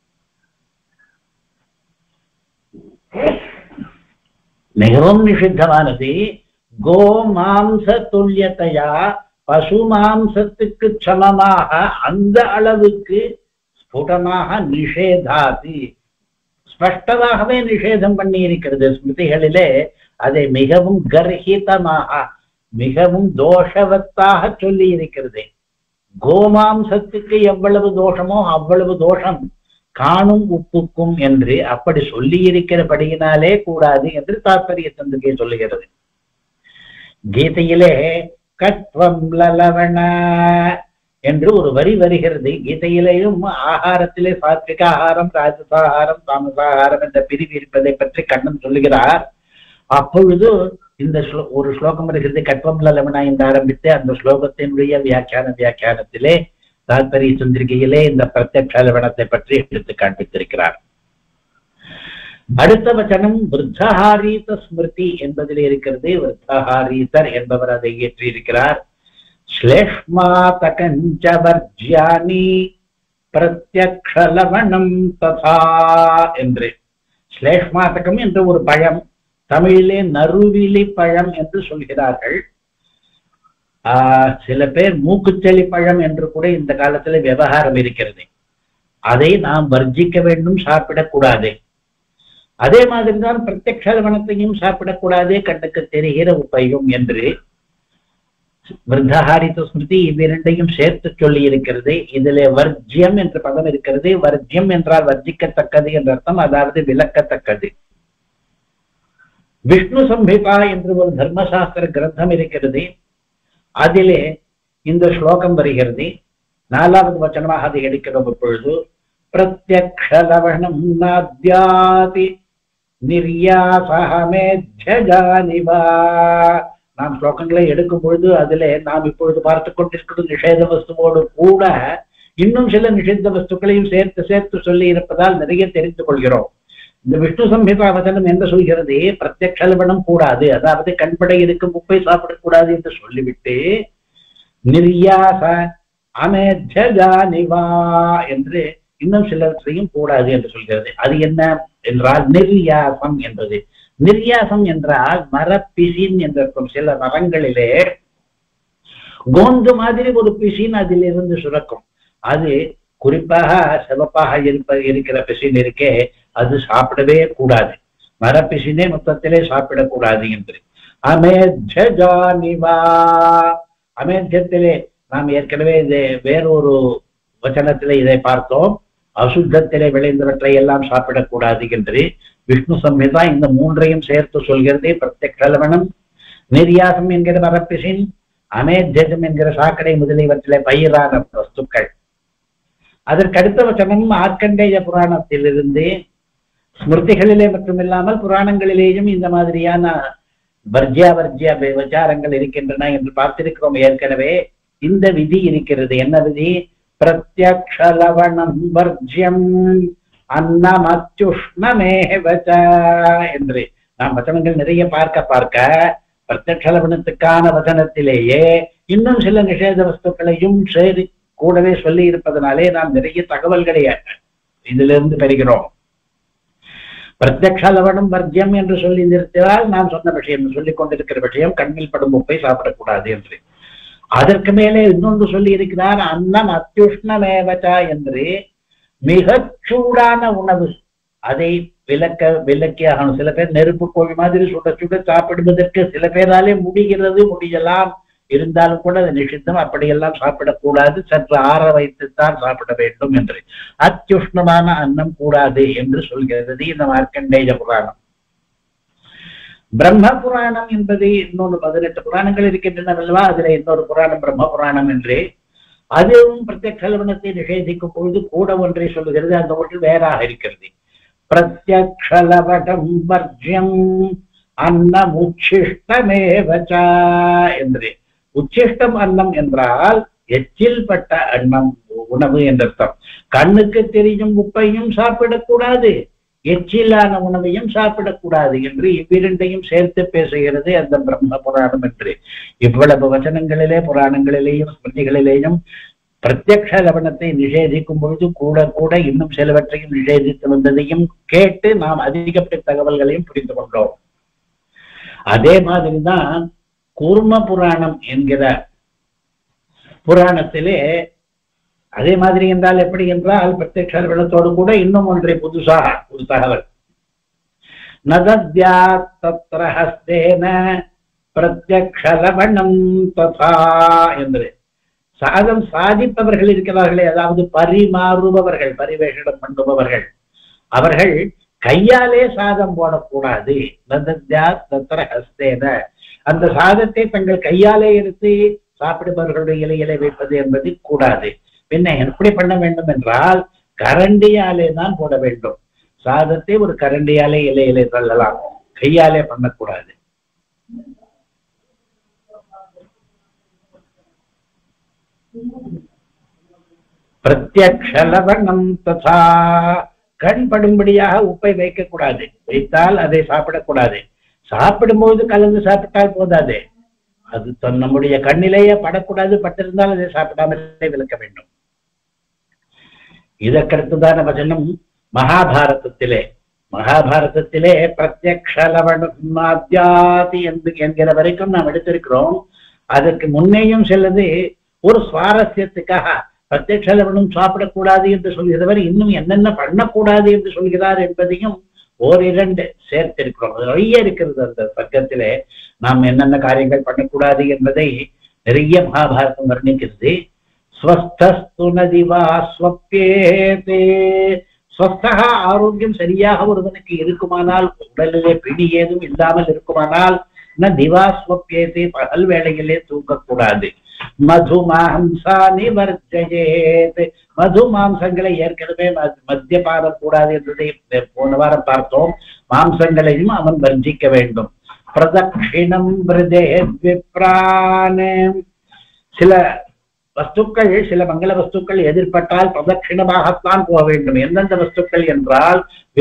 மிகவும் நிஷித்தமானது கோ மாம்ச துல்லியத்தையா பசு மாம்சத்துக்கு சமமாக அந்த அளவுக்கு ஸ்புடமாக நிஷேதாதி ஸ்பஷ்டமாகவே நிஷேதம் பண்ணி இருக்கிறது ஸ்மிருதிகளிலே அதை மிகவும் கர்ஹிதமாக மிகவும் தோஷவத்தாக சொல்லி இருக்கிறது கோமாம்சத்துக்கு எவ்வளவு தோஷமோ அவ்வளவு தோஷம் காணும் உப்புக்கும் என்று அப்படி சொல்லி இருக்கிறபடியினாலே கூடாது என்று தாற்பரிய சந்திரிகை சொல்லுகிறது கீதையிலே கட்வம் லலவண என்று ஒரு வரி வருகிறது கீதையிலேயும் ஆகாரத்திலே சாத்விக ஆகாரம் ராஜசாகாரம் தாமசாகாரம் என்ற பிரிவு இருப்பதை பற்றி கண்ணன் சொல்லுகிறார் அப்பொழுது இந்த ஸ்லோ- ஒரு ஸ்லோகம் வருகிறது கட்வம் லலவணா என்று ஆரம்பித்து அந்த ஸ்லோகத்தினுடைய வியாக்கியான வியாக்கியானத்திலே தாத்பரிய சந்திரிகையிலே இந்த பிரத்யக்ஷ லவணத்தை பற்றி எடுத்து காண்பித்திருக்கிறார் அடுத்த வச்சனம் விருத்தஹாரீத ஸ்மிருதி என்பதில் இருக்கிறது விருத்தஹாரீதர் என்பவர் அதை இயற்றியிருக்கிறார் ஸ்லேஷ்மாதகஞ்ச வர்ஜ்யானி பிரத்யக்ஷலவணம் ததா என்று ஸ்லேஷ்மாதகம் என்று ஒரு பழம் தமிழிலே நறுவிலி பழம் என்று சொல்கிறார்கள் ஆஹ் சில பேர் மூக்குச்செளி பழம் என்று கூட இந்த காலத்துல விவகாரம் இருக்கிறது அதை நாம் வர்ஜிக்க வேண்டும் சாப்பிடக்கூடாது அதே மாதிரி தான் பிரத்யக்ஷலவனத்தையும் சாப்பிடக்கூடாது கண்ணுக்கு தெரிகிற உப்பையும் என்று விருத்தஹாரித ஸ்மிருதி இவ்விரண்டையும் சேர்த்து சொல்லி இருக்கிறது இதிலே வர்ஜ்யம் என்ற பதம் இருக்கிறது வர்ஜ்யம் என்றால் வர்ஜிக்கத்தக்கது என்ற அர்த்தம் அதாவது விளக்கத்தக்கது விஷ்ணு சம்ஹிதா என்று ஒரு தர்மசாஸ்திர கிரந்தம் இருக்கிறது அதிலே இந்த ஸ்லோகம் வருகிறது நாலாவது வச்சனமாக அதை எடுக்கிறோம் இப்பொழுது பிரத்யக்ஷலவணம் நாத்யாதி நிர்யாசகமேஜானிவா நாம் ஸ்லோகங்களை எடுக்கும் பொழுது அதிலே நாம் இப்பொழுது பார்த்து கொண்டிருக்கிற நிஷேத வஸ்துவோடு கூட இன்னும் சில நிஷித்த வஸ்துக்களையும் சேர்த்து சேர்த்து சொல்லி இருப்பதால் நிறைய தெரிந்து கொள்கிறோம் இந்த விஷ்ணு சம்ஹிதா வசனம் என்ன சொல்கிறது பிரத்யக்ஷலவணம் கூடாது அதாவது கண்படை இருக்கும் உப்பை சாப்பிடக்கூடாது என்று சொல்லிவிட்டு நிர்யாச அமேஜானிவா என்று இன்னும் சிலவற்றையும் கூடாது என்று சொல்கிறது அது என்ன என்றால் நிர்யாசம் என்பது நிர்யாசம் என்றால் மரப்பிசின் என்ற அர்த்தம் சில மரங்களிலே கோந்து மாதிரி ஒரு பிசின் அதிலிருந்து சுரக்கும் அது குறிப்பாக சிவப்பாக இருப்ப இருக்கிற பிசின் இருக்கே அது சாப்பிடவே கூடாது மரப்பிசினே மொத்தத்திலே சாப்பிடக்கூடாது என்று அமேத்யஜானிவா அமேத்தியத்திலே நாம் ஏற்கனவே இது வேறொரு வச்சனத்திலே இதை பார்த்தோம் அசுத்தத்திலே விளைந்தவற்றை எல்லாம் சாப்பிடக்கூடாது என்று விஷ்ணு சம்ஹிதா இந்த மூன்றையும் சேர்த்து சொல்கிறது பிரத்யக்ஷலவனம் நிர்யாசம் என்கிற மரப்பிசின் அமேத்தியம் என்கிற சாக்கடை முதலியவற்றிலே பயிரான வஸ்துக்கள் அதற்கடுத்த வச்சனம் ஆர்க்கண்டேய புராணத்திலிருந்து ஸ்மிருதிகளிலே மட்டுமில்லாமல் புராணங்களிலேயும் இந்த மாதிரியான வர்ஜியா வர்ஜியா விசாரங்கள் இருக்கின்றன என்று பார்த்திருக்கிறோம் ஏற்கனவே இந்த விதி இருக்கிறது என்ன விதி பிரத்யக்ஷலவணம் வர்ஜ்யம் அன்னமத்யுஷ்ணமேவச்ச என்று நாம் வச்சனங்கள் நிறைய பார்க்க பார்க்க பிரத்யக்ஷலவணத்துக்கான வசனத்திலேயே இன்னும் சில நிஷேத வஸ்துக்களையும் சரி கூடவே சொல்லி இருப்பதனாலே நாம் நிறைய தகவல்களை இதிலிருந்து பெறுகிறோம் பிரத்யக்ஷ லவணம் வர்ஜ்யம் என்று சொல்லி நிறுத்தினால் நாம் சொன்ன விஷயம் சொல்லிக் கொண்டிருக்கிற விஷயம் கண்ணில் படும் உப்பை சாப்பிடக்கூடாது என்று அதற்கு மேலே இன்னொன்று சொல்லி இருக்கிறார் அன்னம் அத்தியுஷ்ணமேவச்சா என்று மிகச் சூடான உணவு அதை விலக்க விலக்கி ஆகணும் சில பேர் நெருப்பு கோழி மாதிரி சுட சுட சாப்பிடுவதற்கு சில பேராலே முடிகிறது முடியலாம் இருந்தாலும் கூட அது நிஷித்தம் அப்படியெல்லாம் சாப்பிடக்கூடாது சற்று ஆற வைத்துத்தான் சாப்பிட வேண்டும் என்று அத்தியுஷ்ணமான அன்னம் கூடாது என்று சொல்கிறது இந்த மார்க்கண்டேய புராணம் பிரம்ம புராணம் என்பது இன்னொன்று பதினெட்டு புராணங்கள் இருக்கின்றன அல்லவா அதுல இன்னொரு புராணம் பிரம்ம புராணம் என்று அதுவும் பிரத்யக்ஷலவனத்தை நிஷேதிக்கும் பொழுது கூட ஒன்றை சொல்லுகிறது அந்த ஒன்று வேறாக இருக்கிறது பிரத்யக்ஷலவடம் வர்ஜ்யம் அன்னம் உச்சிஷ்டமேவச்சா என்று உச்சிஷ்டம் அன்னம் என்றால் எச்சில் பட்ட அன்னம் உணவு என்றர்த்தம் கண்ணுக்கு தெரியும் உப்பையும் சாப்பிடக்கூடாது எச்சிலான உணவையும் சாப்பிடக்கூடாது என்று இவ்விரண்டையும் சேர்த்து பேசுகிறது அந்த பிரம்ம புராணம் என்று இவ்வளவு வச்சனங்களிலே புராணங்களிலேயும் ஸ்மிருதிகளிலேயும் பிரத்யக்ஷ லவணத்தை நிஷேதிக்கும் பொழுது கூட கூட இன்னும் சிலவற்றையும் நிஷேதித்து வந்ததையும் கேட்டு நாம் அதிகப்பட்ட தகவல்களையும் புரிந்து கொண்டோம் அதே மாதிரிதான் கூர்ம புராணம் என்கிற புராணத்திலே அதே மாதிரி என்றால் எப்படி என்றால் பிரத்யக்ஷ வெள்ளத்தோடு கூட இன்னும் ஒன்றை புதுசாக ஒரு தகவல் நதத்யா தத்ர ஹஸ்தேன பிரத்யக்ஷலவணம் ததா என்று சாதம் சாதிப்பவர்கள் இருக்கிறார்களே அதாவது பரிமாறுபவர்கள் பரிவேஷனம் பண்ணுபவர்கள் அவர்கள் கையாலே சாதம் போடக்கூடாது நதத்யா தத்ர ஹஸ்தேன அந்த சாதத்தை தங்கள் கையாலே எடுத்து சாப்பிடுபவர்களுடைய இலையிலே வைப்பது என்பது கூடாது பின்ன எப்படி பண்ண வேண்டும் என்றால் கரண்டியாலே தான் போட வேண்டும் சாதத்தை ஒரு கரண்டியாலே இலையிலே தள்ளலாம் கையாலே பண்ணக்கூடாது பிரத்யக்ஷலவணம் ததா கண் படும்படியாக உப்பை வைக்கக்கூடாது வைத்தால் அதை சாப்பிடக்கூடாது சாப்பிடும்போது கலந்து சாப்பிட்டால் போதாது அது தன் நம்முடைய கண்ணிலேயே படக்கூடாது பட்டிருந்தால் அதை சாப்பிடாமலே விளக்க வேண்டும் இதற்கடுத்ததான வசனம் மகாபாரதத்திலே மகாபாரதத்திலே பிரத்யக்ஷலவணாத்யாதி என்று என்கிற வரைக்கும் நாம் எடுத்திருக்கிறோம் அதற்கு முன்னேயும் செல்லது ஒரு சுவாரஸ்யத்துக்காக பிரத்யக்ஷலவனும் சாப்பிடக்கூடாது என்று சொல்கிறவர் இன்னும் என்னென்ன பண்ணக்கூடாது என்று சொல்கிறார் என்பதையும் ஓரிரண்டு சேர்த்திருக்கிறோம் அது நிறைய இருக்கிறது அந்த சர்க்கத்திலே நாம் என்னென்ன காரியங்கள் பண்ணக்கூடாது என்பதை நிறைய மகாபாரதம் வர்ணிக்கிறது ஸ்வஸ்தஸ்து நதிவா ஸ்வப்பேதே ஸ்வஸ்தகா ஆரோக்கியம் சரியாக ஒருவனுக்கு இருக்குமானால் உடலிலே பிடி ஏதும் இல்லாமல் இருக்குமானால் ந திவா ஸ்வப்பேதே பகல் வேளையிலே தூங்கக்கூடாது மது மாம்சா நிவர்ஜயேத் மது மாம்சங்களை ஏற்கனவே மத்- மத்தியபானம் கூடாது என்பதை போன வாரம் பார்த்தோம் மாம்சங்களையும் அவன் வர்ஜிக்க வேண்டும் பிரதட்சிணம் பிரதே விப்ரான் சில வஸ்துக்கள் சில மங்கள வஸ்துக்கள் எதிர்பட்டால் பிரதட்சிணமாகத்தான் போக வேண்டும் எந்தெந்த வஸ்துக்கள் என்றால்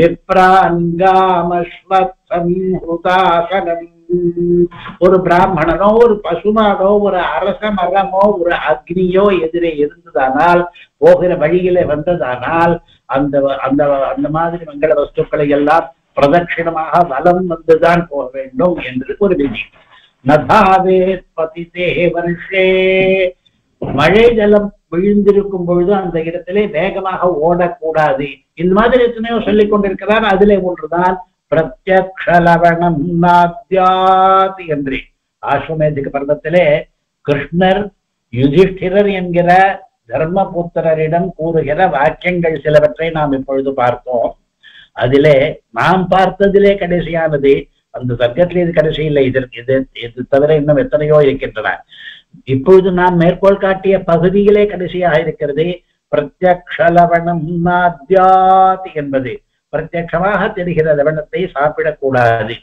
விப்ராங்காமஸ்வத்தம் ஹுதாசனம் ஒரு பிராமணனோ ஒரு பசுமாடோ ஒரு அரச மரமோ ஒரு அக்னியோ எதிரே இருந்ததானால் போகிற வழியிலே வந்ததானால் அந்த அந்த அந்த மாதிரி மங்கள வஸ்துக்களை எல்லாம் பிரதட்சிணமாக வலம் வந்துதான் போக வேண்டும் என்று ஒரு விதி நதாவே பதிதே வருஷே மழை ஜலம் விழுந்திருக்கும் பொழுது அந்த இடத்திலே வேகமாக ஓடக்கூடாது இந்த மாதிரி எத்தனையோ சொல்லிக் கொண்டிருக்கிறார் அதிலே ஒன்றுதான் பிரத்யக்ஷலவணம் நாத்யாத் என்று ஆஸ்வமேதிக பர்வத்திலே கிருஷ்ணர் யுதிஷ்டிரர் என்கிற தர்மபுத்திரரிடம் கூறுகிற வாக்கியங்கள் சிலவற்றை நாம் இப்பொழுது பார்த்தோம் அதிலே நாம் பார்த்ததிலே கடைசியானது அந்த சர்க்கத்திலே இது கடைசி இல்லை இதற்கு இது இது தவிர இன்னும் எத்தனையோ இருக்கின்றன இப்பொழுது நான் மேற்கோள் காட்டிய பகுதியிலே கடைசியாக இருக்கிறது பிரத்யக்ஷலவணம் நாத்யாத் என்பது பிரத்யக்ஷமாக தெரிகிற லவணத்தை சாப்பிடக்கூடாது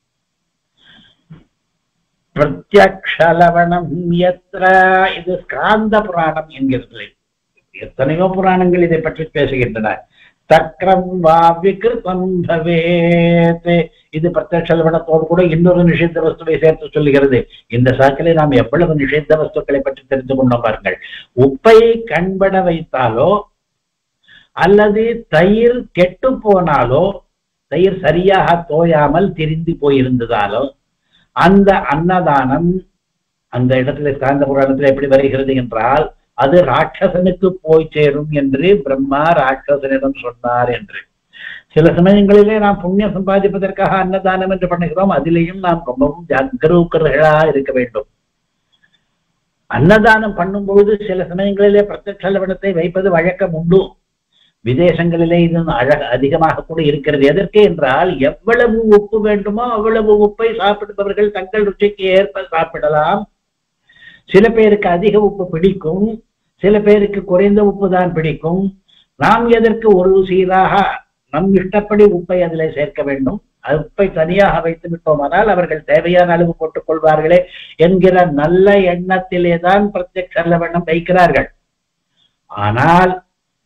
பிரத்யக்ஷலவணம் எத்திர இது ஸ்காந்த புராணம் என்கிறது எத்தனையோ புராணங்கள் இதை பற்றி பேசுகின்றன தக்ரம் வா விகிருதம் பவேத் இது பிரத்யக்ஷ லவணத்தோடு கூட இன்னொரு நிஷித்த வஸ்துவை சேர்த்து சொல்லுகிறது இந்த சாக்கிலே நாம் எவ்வளவு நிஷித்த வஸ்துக்களை பற்றி தெரிந்து கொண்டோம் பாருங்கள் உப்பை கண்பட வைத்தாலோ அல்லது தயிர் கெட்டு போனாலோ தயிர் சரியாக தோயாமல் திரிந்து போயிருந்ததாலோ அந்த அன்னதானம் அந்த இடத்துல சாந்த புராணத்தில் எப்படி வருகிறது என்றால் அது ராட்சசனுக்கு போய் சேரும் என்று பிரம்மா ராட்சசனிடம் சொன்னார் என்று சில சமயங்களிலே நாம் புண்ணியம் சம்பாதிப்பதற்காக அன்னதானம் என்று பண்ணுகிறோம் அதிலேயும் நாம் ரொம்பவும் ஜாக்கிரூக்கர்களா இருக்க வேண்டும் அன்னதானம் பண்ணும்பொழுது சில சமயங்களிலே பிரத்யட்ச லவணத்தை வைப்பது வழக்கம் உண்டு விதேசங்களிலே இது அழக அதிகமாக கூட இருக்கிறது எதற்கு என்றால் எவ்வளவு உப்பு வேண்டுமோ அவ்வளவு உப்பை சாப்பிடுபவர்கள் தங்கள் ருச்சிக்கு ஏற்ப சாப்பிடலாம் சில பேருக்கு அதிக உப்பு பிடிக்கும் சில பேருக்கு குறைந்த உப்பு தான் பிடிக்கும் நாம் எதற்கு ஒரு சீராக நம் இஷ்டப்படி உப்பை அதிலே சேர்க்க வேண்டும் அது உப்பை தனியாக வைத்து விட்டோமானால் அவர்கள் தேவையான அளவு போட்டுக் கொள்வார்களே என்கிற நல்ல எண்ணத்திலே தான் பிரத்யக்ஷ லவணம் வைக்கிறார்கள் ஆனால்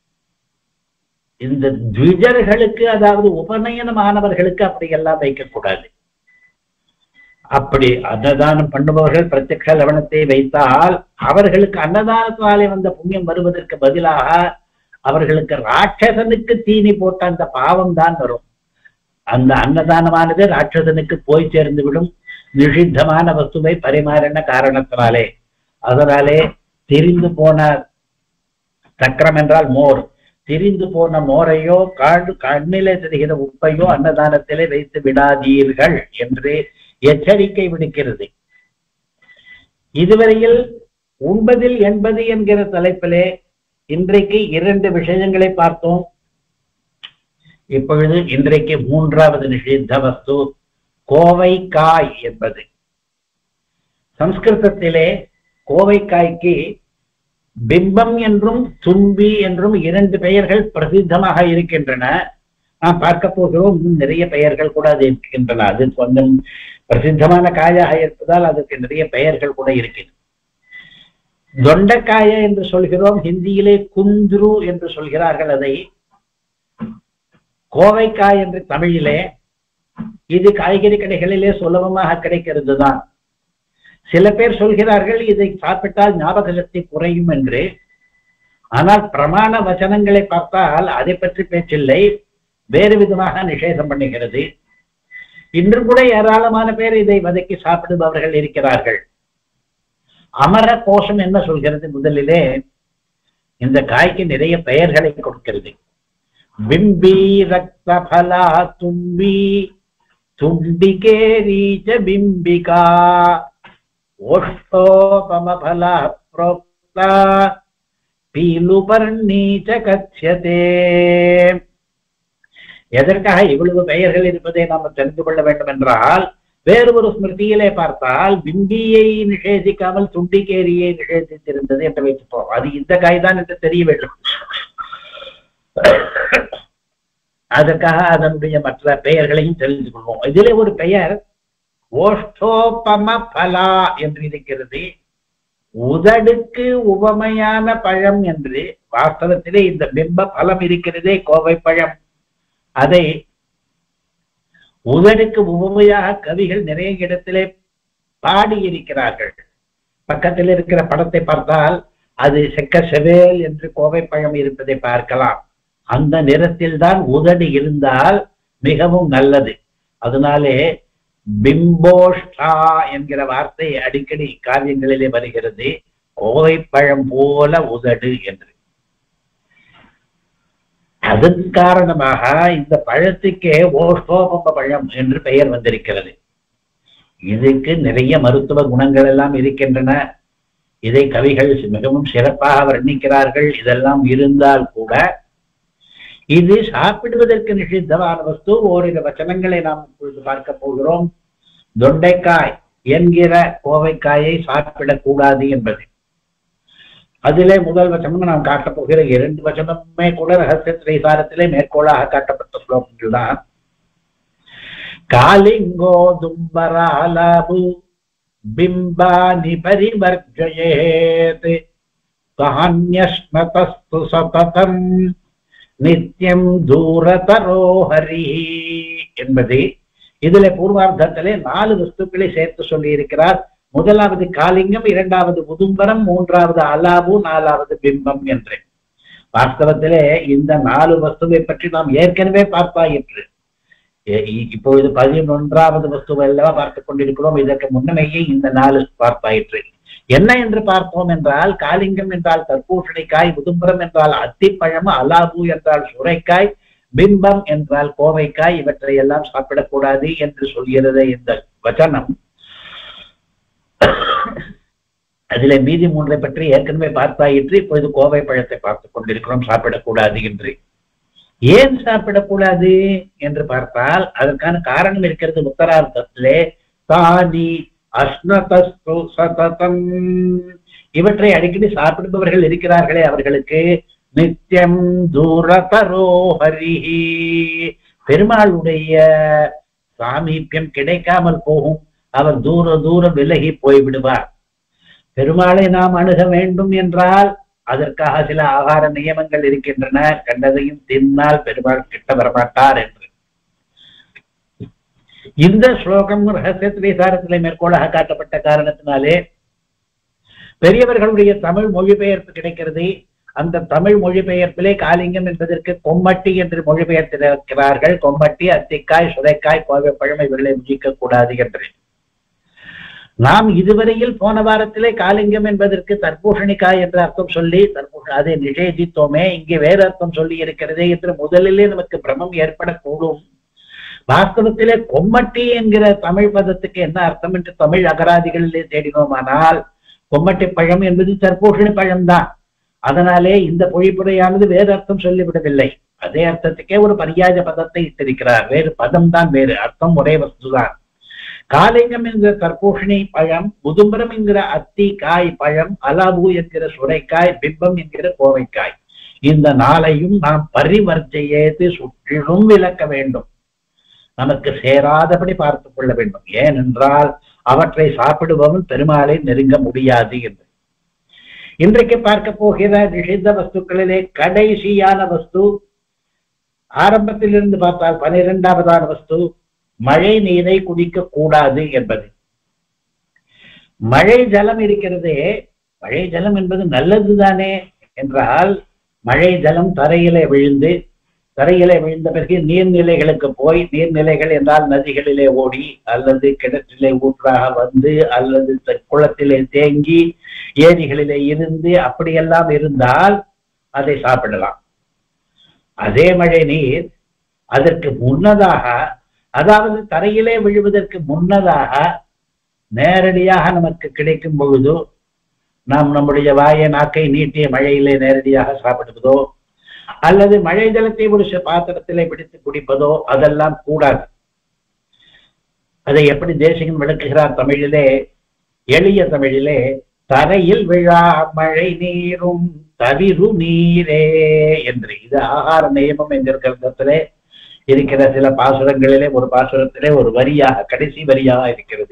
இந்த த்விஜர்களுக்கு அதாவது உபநயனமானவர்களுக்கு அப்படியெல்லாம் வைக்கக்கூடாது அப்படி அன்னதானம் பண்ணுபவர்கள் பிரத்யக்ஷ லவணத்தை வைத்தால் அவர்களுக்கு அன்னதானத்தினாலே வந்த புண்ணியம் வருவதற்கு பதிலாக அவர்களுக்கு ராட்சசனுக்கு தீனி போட்ட அந்த பாவம் தான் வரும் அந்த அன்னதானமானது ராட்சசனுக்கு போய் சேர்ந்து விடும் நிஷித்தமான வஸ்துவை பரிமாறின காரணத்தினாலே அதனாலே திரிந்து போன சக்கரம் என்றால் மோர் திரிந்து போன மோரையோ காடு கண்ணிலே தெரிகிற உப்பையோ அன்னதானத்திலே வைத்து விடாதீர்கள் என்று எச்சரிக்கை விடுக்கிறது இதுவரையில் உண்பதில் எண்பது என்கிற தலைப்பிலே இன்றைக்கு இரண்டு விஷயங்களை பார்த்தோம் இப்பொழுது இன்றைக்கு மூன்றாவது நிஷித்த வஸ்து கோவைக்காய் என்பது சம்ஸ்கிருதத்திலே கோவைக்காய்க்கு பிம்பம் என்றும் தும்பி என்றும் இரண்டு பெயர்கள் பிரசித்தமாக இருக்கின்றன நாம் பார்க்க போகிறோம் இன்னும் நிறைய பெயர்கள் கூட அது இருக்கின்றன அது கொஞ்சம் பிரசித்தமான காயாக இருப்பதால் அதற்கு நிறைய பெயர்கள் கூட இருக்கிறது தொண்டைக்காய என்று சொல்கிறோம் ஹிந்தியிலே குந்துரு என்று சொல்கிறார்கள் அதை கோவைக்காய் என்று தமிழிலே இது காய்கறி கடைகளிலே சுலபமாக கிடைக்கிறது தான் சில பேர் சொல்கிறார்கள் இதை சாப்பிட்டால் ஞாபக சக்தி குறையும் என்று ஆனால் பிரமாண வச்சனங்களை பார்த்தால் அதை பற்றி பேச்சில்லை வேறு விதமாக நிஷேதம் பண்ணுகிறது இன்று கூட ஏராளமான பேர் இதை வதக்கி சாப்பிடுபவர்கள் இருக்கிறார்கள் அமர கோஷம் என்ன சொல்கிறது முதலிலே இந்த காய்க்கு நிறைய பெயர்களை கொடுக்கிறது பிம்பி ரக்த பலா தும்பி தும்பிகே ரீச்ச பிம்பிகா ஓஷ்டோபம பலா புரோக்தா பீலுபர்ணீச்ச கட்சியதே எதற்காக இவ்வளவு பெயர்கள் இருப்பதை நாம் தெரிந்து கொள்ள வேண்டும் என்றால் வேறு ஒரு ஸ்மிருதியிலே பார்த்தால் பிம்பியை நிஷேதிக்காமல் துண்டிக்கேரியை நிஷேதித்திருந்தது என்று வைத்துப்போம் அது இந்த காய்தான் என்று தெரிய வேண்டும் அதற்காக அதனுடைய மற்ற பெயர்களையும் தெரிந்து கொள்வோம் இதிலே ஒரு பெயர் ஓஷ்டோபம பலா என்று இருக்கிறது உதடுக்கு உவமையான பழம் என்று வாஸ்தவத்திலே இந்த பிம்ப பழம் இருக்கிறதே கோவை பழம் அதை உதடுக்கு உவமையாக கவிகள் நிறைய இடத்திலே பாடியிருக்கிறார்கள் பக்கத்தில் இருக்கிற படத்தை பார்த்தால் அது செக்க செவேல் என்று கோவை பழம் இருப்பதை பார்க்கலாம் அந்த நிறத்தில் தான் உதடு இருந்தால் மிகவும் நல்லது அதனாலே பிம்போஷ்டா என்கிற வார்த்தை அடிக்கடி காவியங்களிலே வருகிறது கோவை பழம் போல உதடு என்று அதன் காரணமாக இந்த பழத்துக்கே ஓஷ்டோபம்ப பழம் என்று பெயர் வந்திருக்கிறது இதுக்கு நிறைய மருத்துவ குணங்கள் எல்லாம் இருக்கின்றன இதை கவிகள் மிகவும் சிறப்பாக வர்ணிக்கிறார்கள் இதெல்லாம் இருந்தால் கூட இது சாப்பிடுவதற்கு நிஷித்தமான வஸ்து ஓரிரு வச்சனங்களை நாம் இப்பொழுது பார்க்க போகிறோம் தொண்டைக்காய் என்கிற கோவைக்காயை சாப்பிடக்கூடாது என்பது அதிலே முதல் வச்சனம் நாம் காட்டப் போகிற இரண்டு வச்சனமே கூட ரகசிய திரைசாரத்திலே மேற்கோளாக காட்டப்பட்ட ஸ்லோகங்கள் தான் காலிங்கோ தும்பராலாபு பிம்பானி பரிவர்ஜயேத் தானியஸ்மதஸ்து சததம் நித்தியம் தூரதரோ ஹரி என்பது இதுல பூர்வார்த்தத்திலே நாலு வஸ்துக்களை சேர்த்து சொல்லி இருக்கிறார் முதலாவது காலிங்கம் இரண்டாவது உதும்பரம் மூன்றாவது அலாபு நாலாவது பிம்பம் என்று வாஸ்தவத்திலே இந்த நாலு வஸ்துவை பற்றி நாம் ஏற்கனவே பார்த்தாயிற்று எ- இ- இப்பொழுது பதினொன்றாவது வஸ்துவை அல்லவா பார்த்துக் கொண்டிருக்கிறோம் இதற்கு முன்னமேயே இந்த நாலு பார்த்தாயிற்று என்ன என்று பார்த்தோம் என்றால் காலிங்கம் என்றால் தர்பூசணிக்காய் உதும்பரம் என்றால் அத்திப்பழம் அலாபு என்றால் சுரைக்காய் பிம்பம் என்றால் கோவைக்காய் இவற்றை எல்லாம் சாப்பிடக்கூடாது என்று சொல்கிறது இந்த வச்சனம் அதிலே மீதி மூன்றை பற்றி ஏற்கனவே பார்த்தாயிற்று இப்பொழுது கோவை பழத்தை பார்த்துக் கொண்டிருக்கிறோம் சாப்பிடக்கூடாது என்று ஏன் சாப்பிடக்கூடாது என்று பார்த்தால் அதற்கான காரணம் இருக்கிறது உத்தரார்த்தத்திலே தானி அஸ்னதஸ்து சததம் இவற்றை அடிக்கடி சாப்பிடுபவர்கள் இருக்கிறார்களே அவர்களுக்கு நித்தியம் தூரதரோ ஹரிஹி பெருமாளுடைய சாமீபியம் கிடைக்காமல் போகும் அவர் தூர தூர விலகி போய்விடுவார் பெருமாளை நாம் அணுக வேண்டும் என்றால் அதற்காக சில ஆகார நியமங்கள் இருக்கின்றன கண்டதையும் தின்னால் பெருமாள் கிட்ட வரமாட்டார் என்று இந்த ஸ்லோகம் ரகசிய திரைசாரத்திலே மேற்கோளாக காட்டப்பட்ட காரணத்தினாலே பெரியவர்களுடைய தமிழ் மொழிபெயர்ப்பு கிடைக்கிறது அந்த தமிழ் மொழிபெயர்ப்பிலே காலிங்கம் என்பதற்கு கொம்மட்டி என்று மொழிபெயர்த்திருக்கிறார்கள் கொம்மட்டி அத்திக்காய் சுரைக்காய் கோவை பழமை இவர்களை முழிக்க கூடாது என்று நாம் இதுவரையில் போன வாரத்திலே காலிங்கம் என்பதற்கு தர்பூஷணிக்காய் என்ற அர்த்தம் சொல்லி தர்பூஷ அதை நிஷேதித்தோமே இங்கே வேறு அர்த்தம் சொல்லி இருக்கிறதே என்று முதலிலே நமக்கு பிரமம் ஏற்படக்கூடும் வாஸ்தவத்திலே கொம்மட்டி என்கிற தமிழ் பதத்துக்கு என்ன அர்த்தம் என்று தமிழ் அகராதிகளிலே தேடினோமானால் கொம்மட்டி பழம் என்பது தர்பூஷணி பழம்தான் அதனாலே இந்த பொழிப்புரையானது வேறு அர்த்தம் சொல்லிவிடவில்லை அதே அர்த்தத்துக்கே ஒரு பரியாஜ பதத்தை இட்டிருக்கிறார் வேறு பதம் தான் வேறு அர்த்தம் ஒரே வஸ்துதான் காலிங்கம் என்கிற தர்பூஷணி பழம் முதும்பரம் என்கிற அத்தி காய் பழம் அலாபு என்கிற சுரைக்காய் பிம்பம் என்கிற கோவைக்காய் இந்த நாளையும் நாம் பரிவர்த்தையேது சுற்றிலும் விளக்க வேண்டும் நமக்கு சேராதபடி பார்த்துக் கொள்ள வேண்டும் ஏனென்றால் அவற்றை சாப்பிடுபவன் பெருமாளை நெருங்க முடியாது என்று இன்றைக்கு பார்க்க போகிற நிஷித்த வஸ்துக்களிலே கடைசியான வஸ்து ஆரம்பத்திலிருந்து பார்த்தால் பனிரெண்டாவதான வஸ்து மழை நீரை குடிக்க கூடாது என்பது மழை ஜலம் இருக்கிறதே மழை ஜலம் என்பது நல்லதுதானே என்றால் மழை ஜலம் தரையிலே விழுந்து தரையிலே விழுந்த பிறகு நீர்நிலைகளுக்கு போய் நீர்நிலைகள் என்றால் நதிகளிலே ஓடி அல்லது கிணற்றிலே ஊற்றாக வந்து அல்லது த- குளத்திலே தேங்கி ஏரிகளிலே இருந்து அப்படியெல்லாம் இருந்தால் அதை சாப்பிடலாம் அதே மழை நீர் அதற்கு முன்னதாக அதாவது தரையிலே விழுவதற்கு முன்னதாக நேரடியாக நமக்கு கிடைக்கும் பொழுது நாம் நம்முடைய வாயை நாக்கை நீட்டிய மழையிலே நேரடியாக சாப்பிடுவதோ அல்லது மழை ஜலத்தை ஒரு ச- பாத்திரத்திலே பிடித்து குடிப்பதோ அதெல்லாம் கூடாது அதை எப்படி தேசிகன் விளக்குகிறார் தமிழிலே எளிய தமிழிலே தரையில் விழா மழை நீரும் தவிரு நீரே என்று இது ஆகார நியமம் என்கிற கிரந்தத்திலே இருக்கிற சில பாசுரங்களிலே ஒரு பாசுரத்திலே ஒரு வரியாக கடைசி வரியாக இருக்கிறது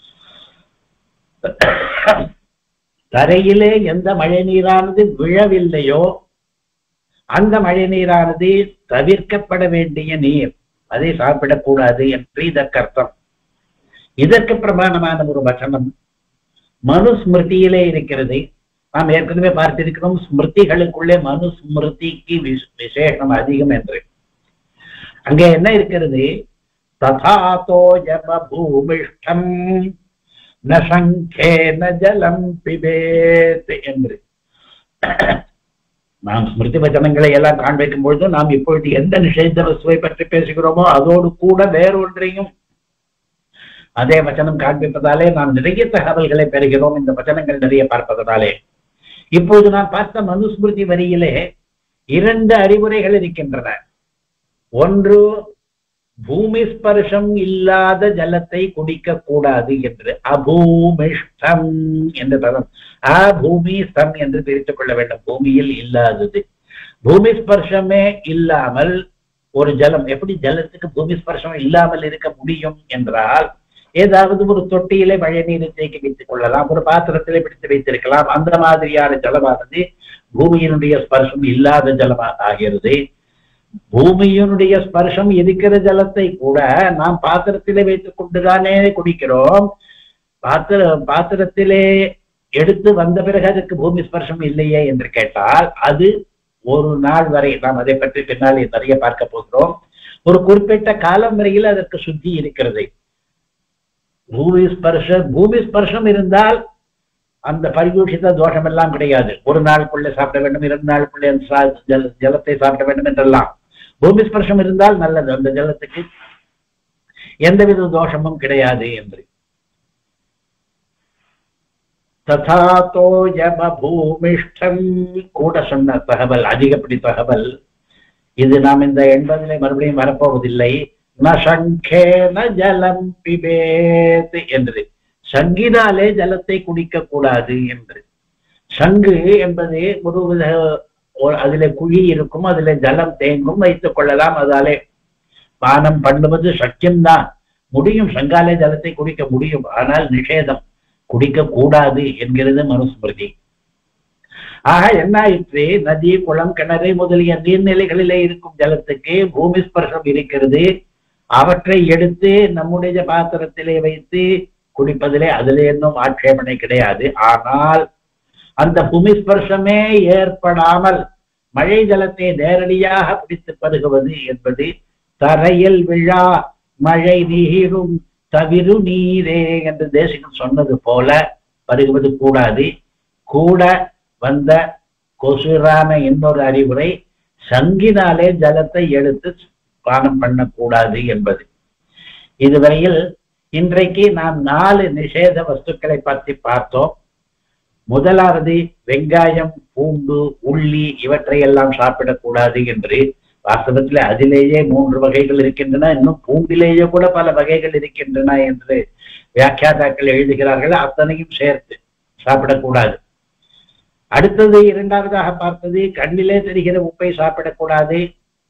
தரையிலே எந்த மழை நீரானது விழவில்லையோ அந்த மழை நீரானது தவிர்க்கப்பட வேண்டிய நீர் அதை சாப்பிடக்கூடாது என்று இதற்கு அர்த்தம் இதற்கு பிரமாணமான ஒரு வசனம் மனுஸ்மிருதியிலே இருக்கிறது நாம் ஏற்கனவே பார்த்திருக்கிறோம் ஸ்மிருதிகளுக்குள்ளே மனுஸ்மிருதிக்கு விஷ்- விசேஷம் அதிகம் என்று அங்கே என்ன இருக்கிறது ததாதோ யம பூமிஷ்டம் ந சங்கே ந ஜலம் பிபேத் என்று நாம் ஸ்மிருதி வச்சனங்களை எல்லாம் காண்பிக்கும் பொழுது நாம் இப்பொழுது எந்த நிஷேத வஸ்துவை பற்றி பேசுகிறோமோ அதோடு கூட வேறொன்றையும் அதே வச்சனம் காண்பிப்பதாலே நாம் நிறைய தகவல்களை பெறுகிறோம் இந்த வச்சனங்கள் நிறைய பார்ப்பதனாலே இப்போது நான் பார்த்த மனுஸ்மிருதி வரியிலே இரண்டு அறிவுரைகள் இருக்கின்றன ஒன்று பூமி ஸ்பர்ஷம் இல்லாத ஜலத்தை குடிக்க கூடாது என்று அபூமிஷ்டம் என்று பதம் அபூமி ஸ்தம் என்று பிரித்துக் கொள்ள வேண்டும் பூமியில் இல்லாதது பூமி ஸ்பர்ஷமே இல்லாமல் ஒரு ஜலம் எப்படி ஜலத்துக்கு பூமி ஸ்பர்ஷம் இல்லாமல் இருக்க முடியும் என்றால் ஏதாவது ஒரு தொட்டியிலே மழை நீரை தேக்கி வைத்துக் கொள்ளலாம் ஒரு பாத்திரத்திலே பிடித்து வைத்திருக்கலாம் அந்த மாதிரியான ஜலமானது பூமியினுடைய ஸ்பர்ஷம் இல்லாத ஜலமாக ஆகிறது பூமியினுடைய ஸ்பர்ஷம் இருக்கிற ஜலத்தை கூட நாம் பாத்திரத்திலே வைத்துக் கொண்டுதானே குடிக்கிறோம் பாத்திர பாத்திரத்திலே எடுத்து வந்த பிறகு அதுக்கு பூமி ஸ்பர்ஷம் இல்லையே என்று கேட்டால் அது ஒரு நாள் வரை நாம் அதை பற்றி பின்னால் நிறைய பார்க்க போகிறோம் ஒரு குறிப்பிட்ட காலம் வரையில் அதற்கு சுத்தி இருக்கிறது பூமி ஸ்பர்ஷம் பூமி ஸ்பர்ஷம் இருந்தால் அந்த பரிதூஷித தோஷம் எல்லாம் கிடையாது ஒரு நாளுக்குள்ளே சாப்பிட வேண்டும் இரண்டு நாளுக்குள்ளே அந்த சா- ஜல- ஜலத்தை சாப்பிட வேண்டும் என்றெல்லாம் பூமி ஸ்பர்ஷம் இருந்தால் நல்லது அந்த ஜலத்துக்கு எந்தவித தோஷமும் கிடையாது என்று ததாத்தோ யம பூமிஷ்டம் கூட சொன்ன தகவல் அதிகப்படி தகவல் இது நாம் இந்த எண்பதிலே மறுபடியும் வரப்போவதில்லை ந சங்கேன ஜலம் பிபேத் என்று சங்கினாலே ஜலத்தை குடிக்க கூடாது என்று சங்கு என்பது ஒரு வித ஒரு- அதிலே குழி இருக்கும் அதிலே ஜலம் தேங்கும் வைத்துக் கொள்ளலாம் அதாலே பானம் பண்ணுவது சக்கியம்தான் முடியும் சங்காலே ஜலத்தை குடிக்க முடியும் ஆனால் நிஷேதம் குடிக்க கூடாது என்கிறது மனுஸ்மிருதி ஆக என்ன ஆயிற்று நதி குளம் கிணறு முதலிய நீர்நிலைகளிலே இருக்கும் ஜலத்துக்கு பூமி ஸ்பர்ஷம் இருக்கிறது அவற்றை எடுத்து நம்முடைய பாத்திரத்திலே வைத்து குடிப்பதிலே அதிலே இன்னும் ஆட்சேபனை கிடையாது ஆனால் அந்த பூமி ஸ்பர்ஷமே ஏற்படாமல் மழை ஜலத்தை நேரடியாக பிடித்து பருகுவது என்பது தரையில் விழா மழை நீரும் தவிரு நீரே என்று தேசிகன் சொன்னது போல பருகுவது கூடாது கூட வந்த கொசுரான இன்னொரு அறிவுரை சங்கினாலே ஜலத்தை எடுத்து பானம் பண்ணக்கூடாது என்பது இதுவரையில் இன்றைக்கு நாம் நாலு நிஷேத வஸ்துக்களை பற்றி பார்த்தோம் முதலாவது வெங்காயம் பூண்டு உள்ளி இவற்றை எல்லாம் சாப்பிடக்கூடாது என்று வாஸ்தவத்தில் அதிலேயே மூன்று வகைகள் இருக்கின்றன இன்னும் பூண்டிலேயே கூட பல வகைகள் இருக்கின்றன என்று வியாக்கியாதாக்கள் எழுதுகிறார்கள் அத்தனையும் சேர்த்து சாப்பிடக்கூடாது அடுத்தது இரண்டாவதாக பார்த்தது கண்ணிலே தெரிகிற உப்பை சாப்பிடக்கூடாது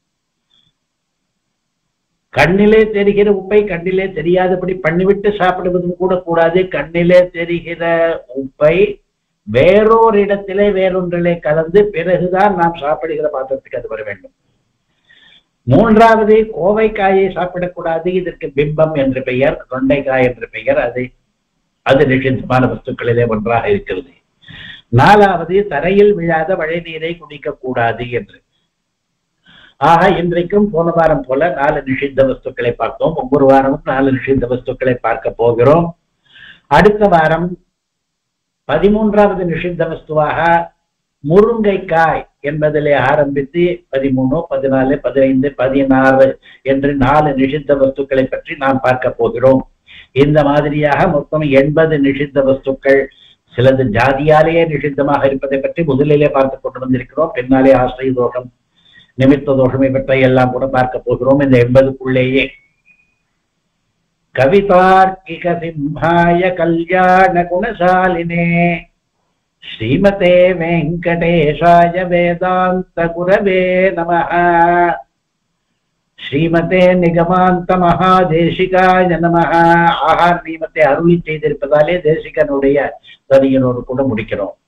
கண்ணிலே தெரிகிற உப்பை கண்ணிலே தெரியாதபடி பண்ணிவிட்டு சாப்பிடுவதும் கூட கூடாது கண்ணிலே தெரிகிற உப்பை வேறொரு இடத்திலே வேறொன்றிலே கலந்து பிறகுதான் நாம் சாப்பிடுகிற பாத்திரத்துக்கு அது வர வேண்டும் மூன்றாவது கோவைக்காயை சாப்பிடக்கூடாது இதற்கு பிம்பம் என்று பெயர் தொண்டைக்காய் என்று பெயர் அது அது நிஷித்தமான வஸ்துக்களிலே ஒன்றாக இருக்கிறது நாலாவது தரையில் விழாத மழை நீரை குடிக்க கூடாது என்று ஆக இன்றைக்கும் போன வாரம் போல நாலு நிஷித்த வஸ்துக்களை பார்த்தோம் ஒவ்வொரு வாரமும் நாலு நிஷித்த வஸ்துக்களை பார்க்க போகிறோம் அடுத்த வாரம் பதிமூன்றாவது நிஷித்த வஸ்துவாக முருங்கைக்காய் என்பதிலே ஆரம்பித்து பதிமூணு பதினாலு பதினைந்து பதினாறு என்று நாலு நிஷித்த வஸ்துக்களை பற்றி நாம் பார்க்க போகிறோம் இந்த மாதிரியாக மொத்தம் எண்பது நிஷித்த வஸ்துக்கள் சிலது ஜாதியாலேயே நிஷித்தமாக இருப்பதை பற்றி முதலிலே பார்த்து கொண்டு வந்திருக்கிறோம் பின்னாலே ஆசிரிய தோஷம் நிமித்த தோஷம் இவற்றை எல்லாம் கூட பார்க்க போகிறோம் இந்த எண்பதுக்குள்ளேயே கவிதார்க்கிக சிம்ஹாய கல்யாண குணசாலினே ஸ்ரீமதே வெங்கடேஷாய வேதாந்த குரவே நமः ஸ்ரீமதே நிகமாந்த மகாதேசிகாய நமः ஆகார் நியமத்தை அருளி செய்திருப்பதாலே தேசிகனுடைய தனியனோடு கூட முடிக்கிறோம்